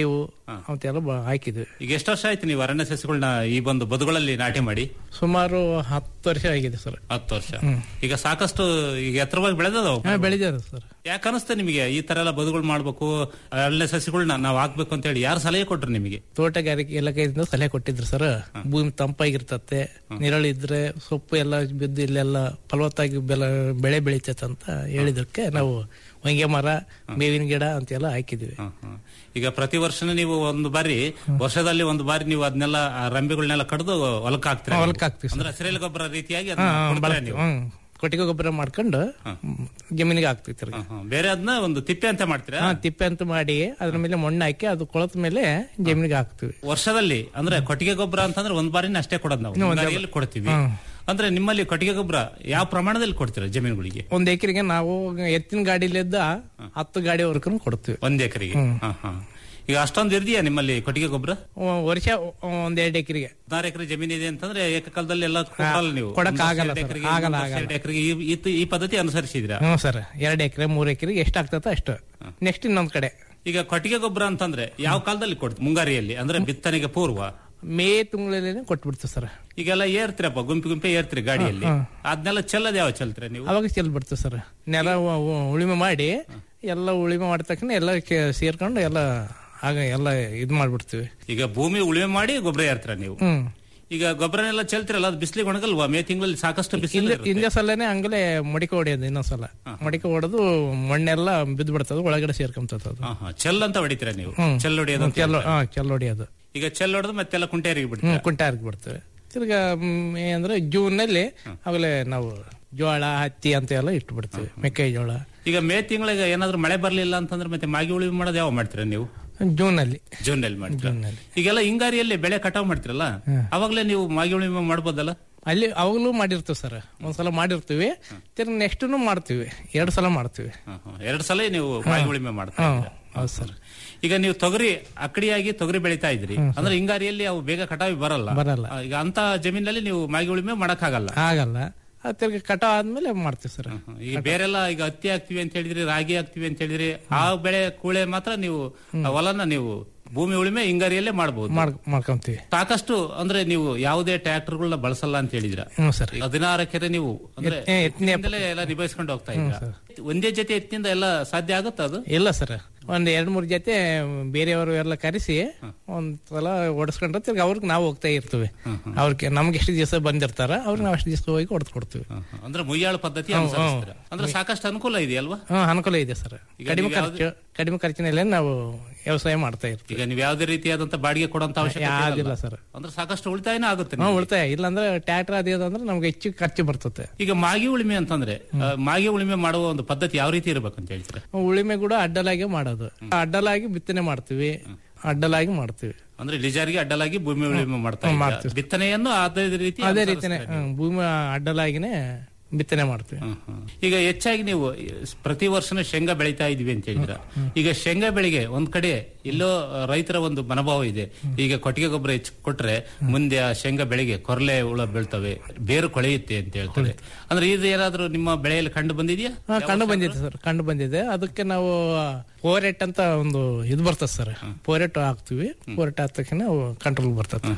ಅವತ್ತೆಲ್ಲ ಬ- ಹಾಕಿದ್ವಿ ಈಗ ಎಷ್ಟು ವರ್ಷ ಆಯ್ತು ನೀವು ಅರಣ್ಯ ಸಸ್ಯಗಳನ್ನ ಈ ಒಂದು ಬದುಗಳಲ್ಲಿ ನಾಟಿ ಮಾಡಿ ಸುಮಾರು ಹತ್ತು ವರ್ಷ ಆಗಿದೆ ಸರ್ ಹತ್ತು ವರ್ಷ ಈಗ ಸಾಕಷ್ಟು ಈಗ ಎತ್ತರವಾಗಿ ಬೆಳೆದದ ಹಾ ಬೆಳೆದಿದೆ ಸರ್ ಯಾಕೆ ಅನಿಸ್ತೆ ನಿಮಗೆ ಈ ತರ ಎಲ್ಲ ಬದುಗಳು ಮಾಡ್ಬೇಕು ಅರಣ್ಯ ಸಸ್ಯಗಳನ್ನ ನಾವು ಹಾಕ್ಬೇಕು ಅಂತ ಹೇಳಿ ಯಾರು ಸಲಹೆ ಕೊಟ್ರು ನಿಮಗೆ ತೋಟಗಾರಿಕೆ ಇಲಾಖೆಯಿಂದ ಸಲಹೆ ಕೊಟ್ಟಿದ್ರು ಸರ್ ಭೂಮಿ ತಂಪಾಗಿರ್ತತೆ ನಿರಳಿದ್ರೆ ಸೊಪ್ಪು ಎಲ್ಲ ಬಿದ್ದು ಇಲ್ಲೆಲ್ಲ ಫಲವತ್ತಾಗಿ ಬೆಲೆ ಬೆಳೆ ಬೆಳಿತೈತೆ ಅಂತ ಹೇಳಿದಕ್ಕೆ ನಾವು ಹೊಂಗೆ ಮರ ಬೇವಿನ ಗಿಡ ಅಂತೆಲ್ಲ ಹಾಕಿದ್ವಿ ಈಗ ಪ್ರತಿ ವರ್ಷನೂ ನೀವು ಒಂದು ಬಾರಿ ವರ್ಷದಲ್ಲಿ ಒಂದು ಬಾರಿ ನೀವು ಅದನ್ನೆಲ್ಲ ಆ ರಂಬೆಗಳನ್ನೆಲ್ಲ ಕಡ್ದು ಹೊಲಕ್ ಹಾಕ್ತೀರಾ ಹಾ, ನೀವು? ಹೊಲಕ್ಕೆ ಹಾಕ್ತೀವಿ ಅಂದ್ರೆ ಹಸಿರೆಲೆ ಗೊಬ್ಬರ ರೀತಿಯಾಗಿ ಹಾ, ಅದನ್ನ ಹಾ, ಕೊಡ್ತೀರಾ ಬಳಸ್ತೀವಿ. ನೀವು ಹ್ಮ್. ಕೊಟ್ಟಿಗೆ ಗೊಬ್ಬರ ಮಾಡ್ಕೊಂಡು ಜಮೀನಿಗೆ ಹಾಕ್ತಿರ್ತೀರಿ ಹ್ಮ್. ಬೇರೆ ಅದನ್ನ ಒಂದು ತಿಪ್ಪೆ ಅಂತ ಮಾಡ್ತೀರಾ ಹಾ ತಿಪ್ಪೆ ಅಂತ ಮಾಡಿ ಅದ್ರ ಮೇಲೆ ಮಣ್ಣು ಹಾಕಿ ಅದು ಕೊಳತ ಮೇಲೆ ಜಮೀನಿಗೆ ಹಾಕ್ತಿವಿ ವರ್ಷದಲ್ಲಿ ಅಂದ್ರೆ ಕೊಟ್ಟಿಗೆ ಗೊಬ್ಬರ ಅಂತಂದ್ರೆ ಒಂದ್ ಬಾರಿನ ಅಷ್ಟೇ ಕೊಡೋದು ನಾವು ಹ್ಮ್, ಒಂದೇ ಮುಂಗಾರಿಯಲ್ಲಿ ಕೊಡ್ತೀವಿ ಹ್ಮ್. ಅಂದ್ರೆ ನಿಮ್ಮಲ್ಲಿ ಕೊಟ್ಟಿಗೆ ಗೊಬ್ಬರ ಯಾವ ಪ್ರಮಾಣದಲ್ಲಿ ಕೊಡ್ತೀರಾ ಜಮೀನುಗಳಿಗೆ ಒಂದ್ ಎಕರೆಗೆ ನಾವು ಎತ್ತಿನ ಗಾಡಿಲಿದ್ದ ಹತ್ತು ಗಾಡಿವರೆಗೂ ಕೊಡ್ತೀವಿ ಒಂದ್ ಎಕರೆಗೆ ಹ್ಮ್. ಹಾ, ಹಾ. ಈಗ ಅಷ್ಟೊಂದು ಇದೆಯಾ ನಿಮ್ಮಲ್ಲಿ ಕೊಟ್ಟಿಗೆ ಗೊಬ್ಬರ ಒ- ವರ್ಷ ಒಂದ್ ಎರಡು ಎಕರೆಗೆ ಹದಿನಾರು ಎಕರೆ ಜಮೀನು ಇದೆ ಅಂತಂದ್ರೆ ಏಕಕಾಲದಲ್ಲಿ ಎಲ್ಲ ಕೊಡಲ್ಲ ನೀವು ಕೊಡಕ್ ಒಂದು ವರ್ಷ ಆಗಲ್ಲ ಎರಡು ಸರ್. ಎಕರೆಗೆ, ಆಗಲ್ಲ, ಇನ್ನೊಂದು ವರ್ಷ ಆಗಲ್ಲ. ಎರಡು ಎಕರೆಗೆ ಈ- ಈ- ಈ ಪದ್ಧತಿ ಅನುಸರಿಸಿದ್ರ ಹ್ಞೂ ಸರ್ ಎರಡು ಎಕರೆ ಮೂರು ಎಕರೆಗೆ ಎಷ್ಟು ಆಗ್ತದ ಅಷ್ಟು ನೆಕ್ಸ್ಟ್ ಇನ್ನೊಂದ್ ಕಡೆ ಈಗ ಕೊಟ್ಟಿಗೆ ಗೊಬ್ಬರ ಅಂತಂದ್ರೆ ಯಾವ ಕಾಲದಲ್ಲಿ ಕೊಡ್ತೀವಿ ಮುಂಗಾರಿಯಲ್ಲಿ ಅಂದ್ರೆ ಬಿತ್ತನೆಗೆ ಪೂರ್ವ ಮೇ ತಿಂಗಳಲ್ಲಿ ಕೊಟ್ಬಿಡ್ತೀವಿ ಸರ್ ಈಗೆಲ್ಲ ಏರ್ತೀರಪ್ಪ ಗುಂಪಿ ಗುಂಪಿ ಏರ್ತೀರಿ ಗಾಡಿಯಲ್ಲಿ ಹ್ಮ್. ಅದನ್ನೆಲ್ಲ ಚೆಲ್ಲದ ಯಾವ ಚೆಲ್ತೀರ ನೀವು ಅವಾಗ ಚೆಲ್ ಬಿಡ್ತೀವಿ ಸರ್ ನೆಲ ಉ- ಉ- ಉಳುಮೆ ಮಾಡಿ ಎಲ್ಲ ಉಳುಮೆ ಮಾಡಿದ ತಕ್ಷಣ ಎಲ್ಲ ಕೆ- ಸೇರ್ಕೊಂಡು ಎಲ್ಲ ಆಗ ಎಲ್ಲ ಇದ್ ಮಾಡ್ಬಿಡ್ತೀವಿ ಈಗ ಭೂಮಿ ಉಳುಮೆ ಮಾಡಿ ಗೊಬ್ಬರ ಏರ್ತೀರ ನೀವು ಹ್ಮ್ ಈಗ ಗೊಬ್ಬರನೆಲ್ಲ ಚೆಲ್ತಿರಲ್ಲ ಅದು ಬಿಸಿಲಿಗೆ ಒಣಗಲ್ವಾ ಮೇ ತಿಂಗಳಲ್ಲಿ ಸಾಕಷ್ಟು ಬಿಸಿಲು ಹಿಂದೆ ಹಿಂದೆ ಸಲನೇ ಹಂಗಲೇ ಮಡಿಕೆ ಹೊಡೆಯೋದು ಇನ್ನೊಂದ್ಸಲ ಮಡಿಕೆ ಹೊಡೆದು ಮಣ್ಣೆಲ್ಲ ಬಿದ್ದು ಬಿಡ್ತದ ಒಳಗಡೆ ಸೇರ್ಕೊಂತದ ಅದು ಚೆಲ್ ಅಂತ ಹೊಡಿತೀರ ನೀವು ಹ್ಮ್. ಚೆಲ್ ಹೊಡಿಯೋದು ಅಂತ ಚೆಲ್ ಹೇಳ್ತಾರೆ. ಹಾ ಚೆಲ್ ಹೊಡೆಯೋದು ಈಗ ಚೆಲ್ ಹೊಡೆದು ಮತ್ತೆಲ್ಲ ಕುಂಟೇರಿಗೆ ಹ್ಮ್ ಬಿಡ್ತೀರ ಕುಂಟ ಬಿಡ್ತೇವೆ ತಿರ್ಗಾ ಮೇ ಅಂದ್ರೆ ಜೂನ್ ನಲ್ಲಿ ಅವಾಗಲೇ ನಾವು ಜೋಳ ಹತ್ತಿ ಅಂತ ಎಲ್ಲ ಇಟ್ಟು ಬಿಡ್ತೀವಿ ಮೆಕ್ಕೆಜೋಳ ಈಗ ಮೇ ತಿಂಗಳಿಗೆ ಏನಾದ್ರೂ ಮಳೆ ಬರ್ಲಿಲ್ಲ ಅಂತಂದ್ರೆ ಮತ್ತೆ ಮಾಗಿ ಉಳುಮೆ ಮಾಡೋದು ಯಾವ ಮಾಡ್ತೀರಾ ನೀವು ಜೂನ್ ಅಲ್ಲಿ ಜೂನ್ ನಲ್ಲಿ ಮಾಡ್ತೀರಾ ಈಗೆಲ್ಲ ಹಿಂಗಾರಿಯಲ್ಲಿ ಬೆಳೆ ಕಟಾವ್ ಮಾಡ್ತಿರಲ್ಲ ಅವಾಗಲೇ ನೀವು ಮಾಗಿ ಉಳುಮೆ ಮಾಡ್ಬೋದಲ್ಲ ಅಲ್ಲಿ ಅವಾಗಲೂ ಮಾಡಿರ್ತೀವಿ ಸರ್ ಒಂದ್ಸಲ ಮಾಡಿರ್ತೀವಿ ತಿರ್ಗಿ ನೆಕ್ಸ್ಟ್ ಮಾಡ್ತೀವಿ ಎರಡು ಸಲ ಮಾಡ್ತೀವಿ ಎರಡ್ ಸಲ ನೀವು ಮಾಗಿ ಉಳುಮೆ ಮಾಡ್ತಾ ಹ್ಮ್. ಇದ್ದೀರಾ. ಹೌದು ಸರ್ ಈಗ ನೀವು ತೊಗರಿ ಅಕ್ಕಡಿಯಾಗಿ ತೊಗರಿ ಬೆಳಿತಾ ಇದ್ರಿ ಅಂದ್ರೆ ಹಿಂಗಾರಿಯಲ್ಲಿ ಅವು ಬೇಗ ಕಟಾವಿ ಬರಲ್ಲ ಬರಲ್ಲ. ಆ, ಈಗ ಅಂತ ಜಮೀನಲ್ಲಿ ನೀವು ಮಾಗಿ ಉಳುಮೆ ಮಾಡಕ್ ಆಗಲ್ಲ ಆಗಲ್ಲ ಅದು ತಿರ್ಗಿ ಕಟಾವ್ ಆದ್ಮೇಲೆ ಮಾಡ್ತೀವಿ ಸರ್ ಈಗ ಬೇರೆಲ್ಲ ಈಗ ಹತ್ತಿ ಹಾಕ್ತಿವಿ ಅಂತ ಹೇಳಿದ್ರಿ ರಾಗಿ ಹಾಕ್ತಿವಿ ಅಂತ ಹೇಳಿದ್ರಿ ಆ ಬೆಳೆ ಕೂಳೆ ಮಾತ್ರ ನೀವು ಆ ಹೊಲನ ನೀವು ಭೂಮಿ ಉಳುಮೆ ಹಿಂಗಾರಿಯಲ್ಲೇ ಮಾಡಬಹುದು ಮಾಡ್ ಮಾಡ್ಕೊಂತೀವಿ ಸಾಕಷ್ಟು ಅಂದ್ರೆ ನೀವು ಯಾವುದೇ ಟ್ರ್ಯಾಕ್ಟರ್ಗಳನ್ನ ಬಳಸಲ್ಲ ಅಂತ ಹೇಳಿದ್ರ ಹ್ಞೂ ಸರ್ ಹದಿನಾರು ಎಕರೆ ನೀವು ಅಂದ್ರೆ ಎತ್- ಎ- ಎತ್ನೆ- ಎತ್ತಿನಿಂದಲೇ ಎಲ್ಲ ನಿಭಾಯಿಸ್ಕೊಂಡು ಹೋಗ್ತಾ ಇದ್ರ ಒಂದೇ ಜೊತೆ ಎತ್ತಿನಿಂದ ಎಲ್ಲ ಸಾಧ್ಯ ಆಗುತ್ತಾ ಅದು ಇಲ್ಲ ಸರ್ ಒಂದ್ ಎರಡ್ ಮೂರ್ ಜೊತೆ ಬೇರೆಯವರು ಎಲ್ಲ ಕರೆಸಿ ಒಂದ್ ಸಲ ಓಡಿಸ್ಕೊಂಡ್ರೆ ತಿರ್ಗಿ ಅವ್ರಿಗೆ ನಾವು ಹೋಗ್ತಾ ಇರ್ತೀವಿ ಅವ್ರಿಗೆ ನಮ್ಗೆ ಎಷ್ಟು ದಿವಸ ಬಂದಿರ್ತಾರ ಅವ್ರಿಗೆ ನಾವು ಅಷ್ಟು ದಿವಸ ಹೋಗಿ ಹೊಡೆದು ಕೊಡ್ತೀವಿ ಅಂದ್ರೆ ಮುಯ್ಯಾಳು ಪದ್ಧತಿ ಹ್ಮ್, ಅನುಸರಿಸ್ತೀರ ಹ್ಮ್. ಅಂದ್ರೆ ಸಾಕಷ್ಟು ಅನುಕೂಲ ಇದೆಯಲ್ವಾ ಹಾ ಅನುಕೂಲ ಇದೆ ಸರ್ ಈಗ ಕಡಿಮೆ ನೀವು ಯಾವ್ದು- ಖರ್ಚು ಕಡಿಮೆ ಖರ್ಚಿನಲ್ಲೇ ನಾವು ವ್ಯವಸಾಯ ಮಾಡ್ತಾ ಇರ್ತೀವಿ ಈಗ ನೀವು ಯಾವುದೇ ರೀತಿಯಾದಂತ ಬಾಡಿಗೆ ಕೊಡುವಂತ ಅವಶ್ಯಕತೆ ಯಾವ್ದಿಲ್ಲ ಇರಲ್ಲ. ಸರ್ ಅಂದ್ರೆ ಸಾಕಷ್ಟು ಉಳಿತಾಯನೇ ಆಗುತ್ತೆ ಹಾ ನಿಮ್ಗೆ. ಉಳಿತಾಯ ಇಲ್ಲಾಂದ್ರೆ ಟ್ರ್ಯಾಕ್ಟರ್ ಅದೇದಂದ್ರೆ ನಮ್ಗೆ ಹೆಚ್ಚು ಖರ್ಚು ಬರ್ತದೆ ಈಗ ಮಾಗಿ ಉಳಿಮೆ ಅಂತಂದ್ರೆ ಆ, ಮಾಗಿ ಉಳಿಮೆ ಮಾಡುವ ಒಂದು ಪದ್ಧತಿ ಯಾವ ರೀತಿ ಇರ್ಬೇಕಂತ ಹೇಳ್ತೀರಾ ಉಳಿಮೆ ಕೂಡ ಅಡ್ಡಲಾಗಿ ಮಾಡೋದು ಅಡ್ಡಲಾಗಿ ಬಿತ್ತನೆ ಮಾಡ್ತೀವಿ ಅಡ್ಡಲಾಗಿ ಮಾಡ್ತೀವಿ ಅಂದ್ರೆ ಇಳಿಜಾರಿಗೆ ಅಡ್ಡಲಾಗಿ ಭೂಮಿ ಉಳಿಮೆ ಮಾಡ್ತಾ ಹ್ಮ್, ಇದ್ದೀರಾ. ಮಾಡ್ತೀವಿ. ಬಿತ್ತನೆಯನ್ನು ಅದೇ ರೀತಿ ಅದೇ ಅನುಸರಿಸ್ತಾ ರೀತಿನೇ ಇದ್ದೀರಾ. ಹ್ಮ್, ಭೂಮಿ ಅಡ್ಡಲಾಗಿನೇ ಬಿತ್ತನೆ ಮಾಡ್ತೀವಿ ಈಗ ಹೆಚ್ಚಾಗಿ ನೀವು ಪ್ರತಿ ವರ್ಷನೂ ಶೇಂಗಾ ಬೆಳೀತಾ ಇದೀವಿ ಅಂತ ಹೇಳಿದ್ರ ಈಗ ಶೇಂಗಾ ಬೆಳೆಗೆ ಒಂದ್ ಕಡೆ ಎಲ್ಲೋ ರೈತರ ಒಂದು ಮನೋಭಾವ ಇದೆ ಈಗ ಕೊಟ್ಟಿಗೆ ಗೊಬ್ಬರ ಹೆಚ್ಚು ಕೊಟ್ರೆ ಮುಂದೆ ಆ ಶೇಂಗಾ ಬೆಳೆಗೆ ಕೊರಲೆ ಹುಳ ಬೀಳ್ತವೆ ಬೇರು ಕೊಳೆಯುತ್ತೆ ಅಂತ ಹೇಳ್ತಾರೆ ಅಂದ್ರೆ ಇದು ಏನಾದ್ರೂ ನಿಮ್ಮ ಬೆಳೆಯಲ್ಲಿ ಕಂಡು ಬಂದಿದ್ಯಾ ಹಾ, ಕಂಡು ಬಂದಿದೆ ಸರ್ ಕಂಡು ಬಂದಿದೆ ಅದಕ್ಕೆ ನಾವು ಫೋರೆಟ್ ಅಂತ ಒಂದು ಇದು ಬರ್ತದೆ ಸರ್ ಫೋರೆಟ್ ಹಾಕ್ತಿವಿ ಫೋರೆಟ್ ಹಾಕ ತಕ್ಷಣ ಕಂಟ್ರೋಲ್ ಬರ್ತದೆ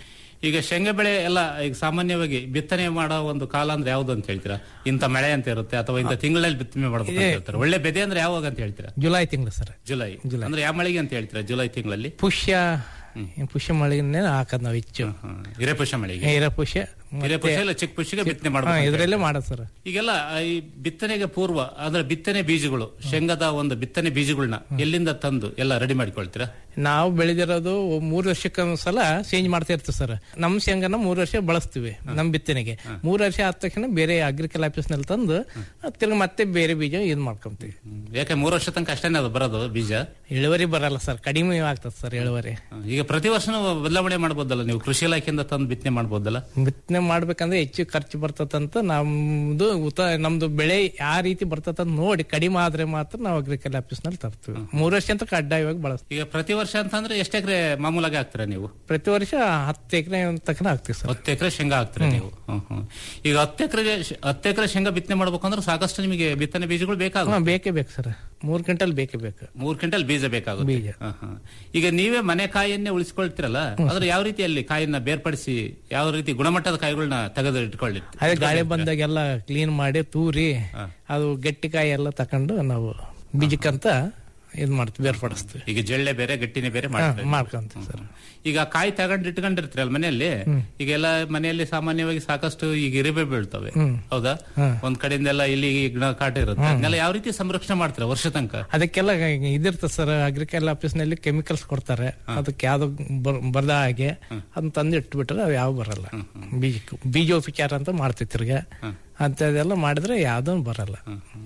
ಈಗ ಶೇಂಗಾ ಬೆಳೆ ಎಲ್ಲ ಈಗ ಸಾಮಾನ್ಯವಾಗಿ ಬಿತ್ತನೆ ಮಾಡೋ ಒಂದು ಕಾಲ ಅಂದ್ರೆ ಯಾವ್ದು ಅಂತ ಹೇಳ್ತೀರಾ ಇಂಥ ಮಳೆ ಅಂತ ಇರುತ್ತೆ ಅಥವಾ ಇಂಥ ತಿಂಗಳಲ್ಲಿ ಬಿತ್ತನೆ ಮಾಡ್ಬೇಕು ಅಂತ ಹೇಳ್ತಾರೆ ಒಳ್ಳೆ ಬೆದೆ ಅಂದ್ರೆ ಯಾವಾಗ ಅಂತ ಹೇಳ್ತೀರಾ ಜುಲೈ ತಿಂಗಳು ಸರ್ ಜುಲೈ ಅಂದ್ರೆ ಯಾವ ಮಳೆಗೆ ಅಂತ ಹೇಳ್ತೀರಾ ಜುಲೈ ತಿಂಗಳಲ್ಲಿ ಪುಷ್ಯ ಪುಷ್ಯ ಮಳೆನೇ ಹಾಕದ್ ನಾವು ಹೆಚ್ಚು ಹಿರೇಪುಷ ಮಳೆಗೆ ಹಿರಪುಷ್ಯ ಹಿರೇಪುಷ ಇಲ್ಲ ಚಿಕ್ಕ ಪುಷ್ಯಗೆ ಬಿತ್ತನೆ ಹಾ, ಮಾಡಬೇಕು ಇದ್ರಲ್ಲೇ ಮಾಡೋದು ಸರ್ ಈಗೆಲ್ಲ ಈ ಬಿತ್ತನೆಗೆ ಪೂರ್ವ ಅಂದ್ರೆ ಬಿತ್ತನೆ ಬೀಜಗಳು ಶೇಂಗಾದ ಒಂದು ಬಿತ್ತನೆ ಬೀಜಗಳನ್ನ ಎಲ್ಲಿಂದ ತಂದು ಎಲ್ಲ ರೆಡಿ ಮಾಡಿಕೊಳ್ತೀರಾ ನಾವು ಬೆಳೆದಿರೋದು ಮೂರು ವರ್ಷಕ್ಕೆ ಸಲ ಚೇಂಜ್ ಮಾಡ್ತಾ ಇರ್ತೀವಿ ಸರ್ ನಮ್ ಶೇಂಗಾನ ಮೂರು ವರ್ಷ ಬಳಸ್ತೀವಿ ನಮ್ ಬಿತ್ತನೆಗೆ ಮೂರು ವರ್ಷ ಆದ ತಕ್ಷಣ ಬೇರೆ ಅಗ್ರಿಕಲ್ ಆಫೀಸ್ ನಲ್ಲಿ ತಂದು ತಿರ್ಗಿ ಮತ್ತೆ ಬೇರೆ ಬೀಜ ಇದ್ ಮಾಡ್ಕೊಂತೀವಿ ಯಾಕೆ ಮೂರು ವರ್ಷ ತನಕ ಅಷ್ಟೇನೆ ಅದು ಬರೋದು ಬೀಜ ಇಳುವರಿ ಬರಲ್ಲ ಸರ್ ಕಡಿಮೆ ಆಗ್ತದೆ ಸರ್ ಇಳುವರಿ ಈಗ ಪ್ರತಿ ವರ್ಷ ಬದಲಾವಣೆ ಮಾಡ್ಬೋದಲ್ಲ ನೀವು ಕೃಷಿ ಇಲಾಖೆಯಿಂದ ತಂದು ಬಿತ್ತನೆ ಮಾಡ್ಬೋದಲ್ಲ ಬಿತ್ತನೆ ಮಾಡ್ಬೇಕಂದ್ರೆ ಹೆಚ್ಚು ಖರ್ಚು ಬರ್ತದಂತ ನಮ್ದು ಉತ ನಮ್ದು ಬೆಳೆ ಯಾವ ರೀತಿ ಬರ್ತದಂತ ನೋಡಿ ಕಡಿಮೆ ಆದ್ರೆ ಮಾತ್ರ ನಾವು ಅಗ್ರಿಕಲ್ ಆಫೀಸ್ ನಲ್ಲಿ ತರ್ತೀವಿ ಮೂರು ವರ್ಷ ಅಂತ ಕಡ್ಡಾಯವಾಗಿ ಬಳಸ್ತೀವಿ ಈಗ ಪ್ರತಿ ವರ್ಷ ವರ್ಷ ಅಂತಂದ್ರೆ ಎಷ್ಟು ಎಕರೆ ಮಾಮೂಲಾಗಿ ಹಾಕ್ತೀರಾ ನೀವು ಪ್ರತಿ ವರ್ಷ ಹತ್ತು ಎಕರೆ ತಕ್ಕನ ಹಾಕ್ತಿವಿ ಸರ್ ಹತ್ತು ಎಕರೆ ಶೇಂಗಾ ಹಾಕ್ತೀರಾ ನೀವು ಹ್ಮ್, ಹ್ಮ್. ಈಗ ಹತ್ತು ಎಕರೆಗೆ ಹತ್ತು ಎಕರೆ ಶೇಂಗಾ ಬಿತ್ತನೆ ಮಾಡ್ಬೇಕಂದ್ರೆ ಸಾಕಷ್ಟು ನಿಮಗೆ ಬಿತ್ತನೆ ಬೀಜಗಳು ಹಾ ಬೇಕಾಗುತ್ತೆ ಬೇಕೇ ಬೇಕು ಸರ್ ಮೂರ್ ಕ್ವಿಂಟಲ್ ಬೇಕೇ ಬೇಕು ಮೂರ್ ಕ್ವಿಂಟಲ್ ಬೀಜ ಬೇಕಾಗುತ್ತೆ ಬೀಜ. ಹ, ಹ. ಈಗ ನೀವೇ ಮನೆ ಕಾಯಿಯನ್ನೇ ಉಳಿಸ್ಕೊಳ್ತಿರಲ್ಲ ಆದ್ರೆ ಯಾವ ರೀತಿಯಲ್ಲಿ ಕಾಯಿನ ಬೇರ್ಪಡಿಸಿ ಯಾವ ರೀತಿ ಗುಣಮಟ್ಟದ ಕಾಯಿಗಳನ್ನ ತೆಗೆದು ಇಟ್ಕೊಳ್ಳಿ ಅದೇ ಗಾಳಿ ಬಂದಾಗೆಲ್ಲ ಕ್ಲೀನ್ ಮಾಡಿ ತೂರಿ ಅದು ಗಟ್ಟಿಕಾಯಿ ಎಲ್ಲ ತಕೊಂಡು ನಾವು ಬೀಜಕ್ಕಂತ ಇದ್ ಮಾಡ್ತೀವಿ ಬೇರ್ಪಡಿಸ್ತೀವಿ ಈಗ ಜಳ್ಳೆ ಬೇರೆ ಗಟ್ಟಿನೇ ಬೇರೆ ಹಾ, ಮಾಡ್ತಾರೆ ಮಾಡ್ಕೊಂತೀವಿ ಸರ್ ಈಗ ಕಾಯಿ ತಗೊಂಡು ಇಟ್ಕೊಂಡಿರ್ತೀರಲ್ಲ ಮನೆಯಲ್ಲಿ ಈಗೆಲ್ಲ ಮನೆಯಲ್ಲಿ ಸಾಮಾನ್ಯವಾಗಿ ಸಾಕಷ್ಟು ಈಗ ಇರಿಬೆ ಬೀಳ್ತವೆ ಹ್ಮ್. ಹೌದಾ ಹಾ. ಒಂದ್ ಕಡೆಯಿಂದ ಎಲ್ಲ ಇಲ್ಲಿ ಗಿಡ ಕಾಟ ಇರುತ್ತೆ ಅದನ್ನೆಲ್ಲ ಯಾವ ರೀತಿ ಸಂರಕ್ಷಣೆ ಮಾಡ್ತೀರಾ ವರ್ಷ ತನಕ ಅದಕ್ಕೆಲ್ಲ ಇದಿರ್ತದೆ ಸರ್ ಅಗ್ರಿಕಲ್ಚರ್ ಆಫೀಸ್ ನಲ್ಲಿ ಕೆಮಿಕಲ್ಸ್ ಕೊಡ್ತಾರೆ ಅದಕ್ಕೆ ಯಾವ್ದು ಬರ್- ಬರ್ದ ಹಾಗೆ ಅದನ್ನ ತಂದು ಇಟ್ಬಿಟ್ರೆ ಅವು ಯಾವ ಬರಲ್ಲ ಬೀಜಕ್ಕೆ ಬೀಜೋಪಚಾರ ಅಂತ ಮಾಡ್ತೀವಿ ತಿರ್ಗ ಅಂತದೆಲ್ಲ ಮಾಡಿದ್ರೆ ಯಾವ್ದು ಬರಲ್ಲ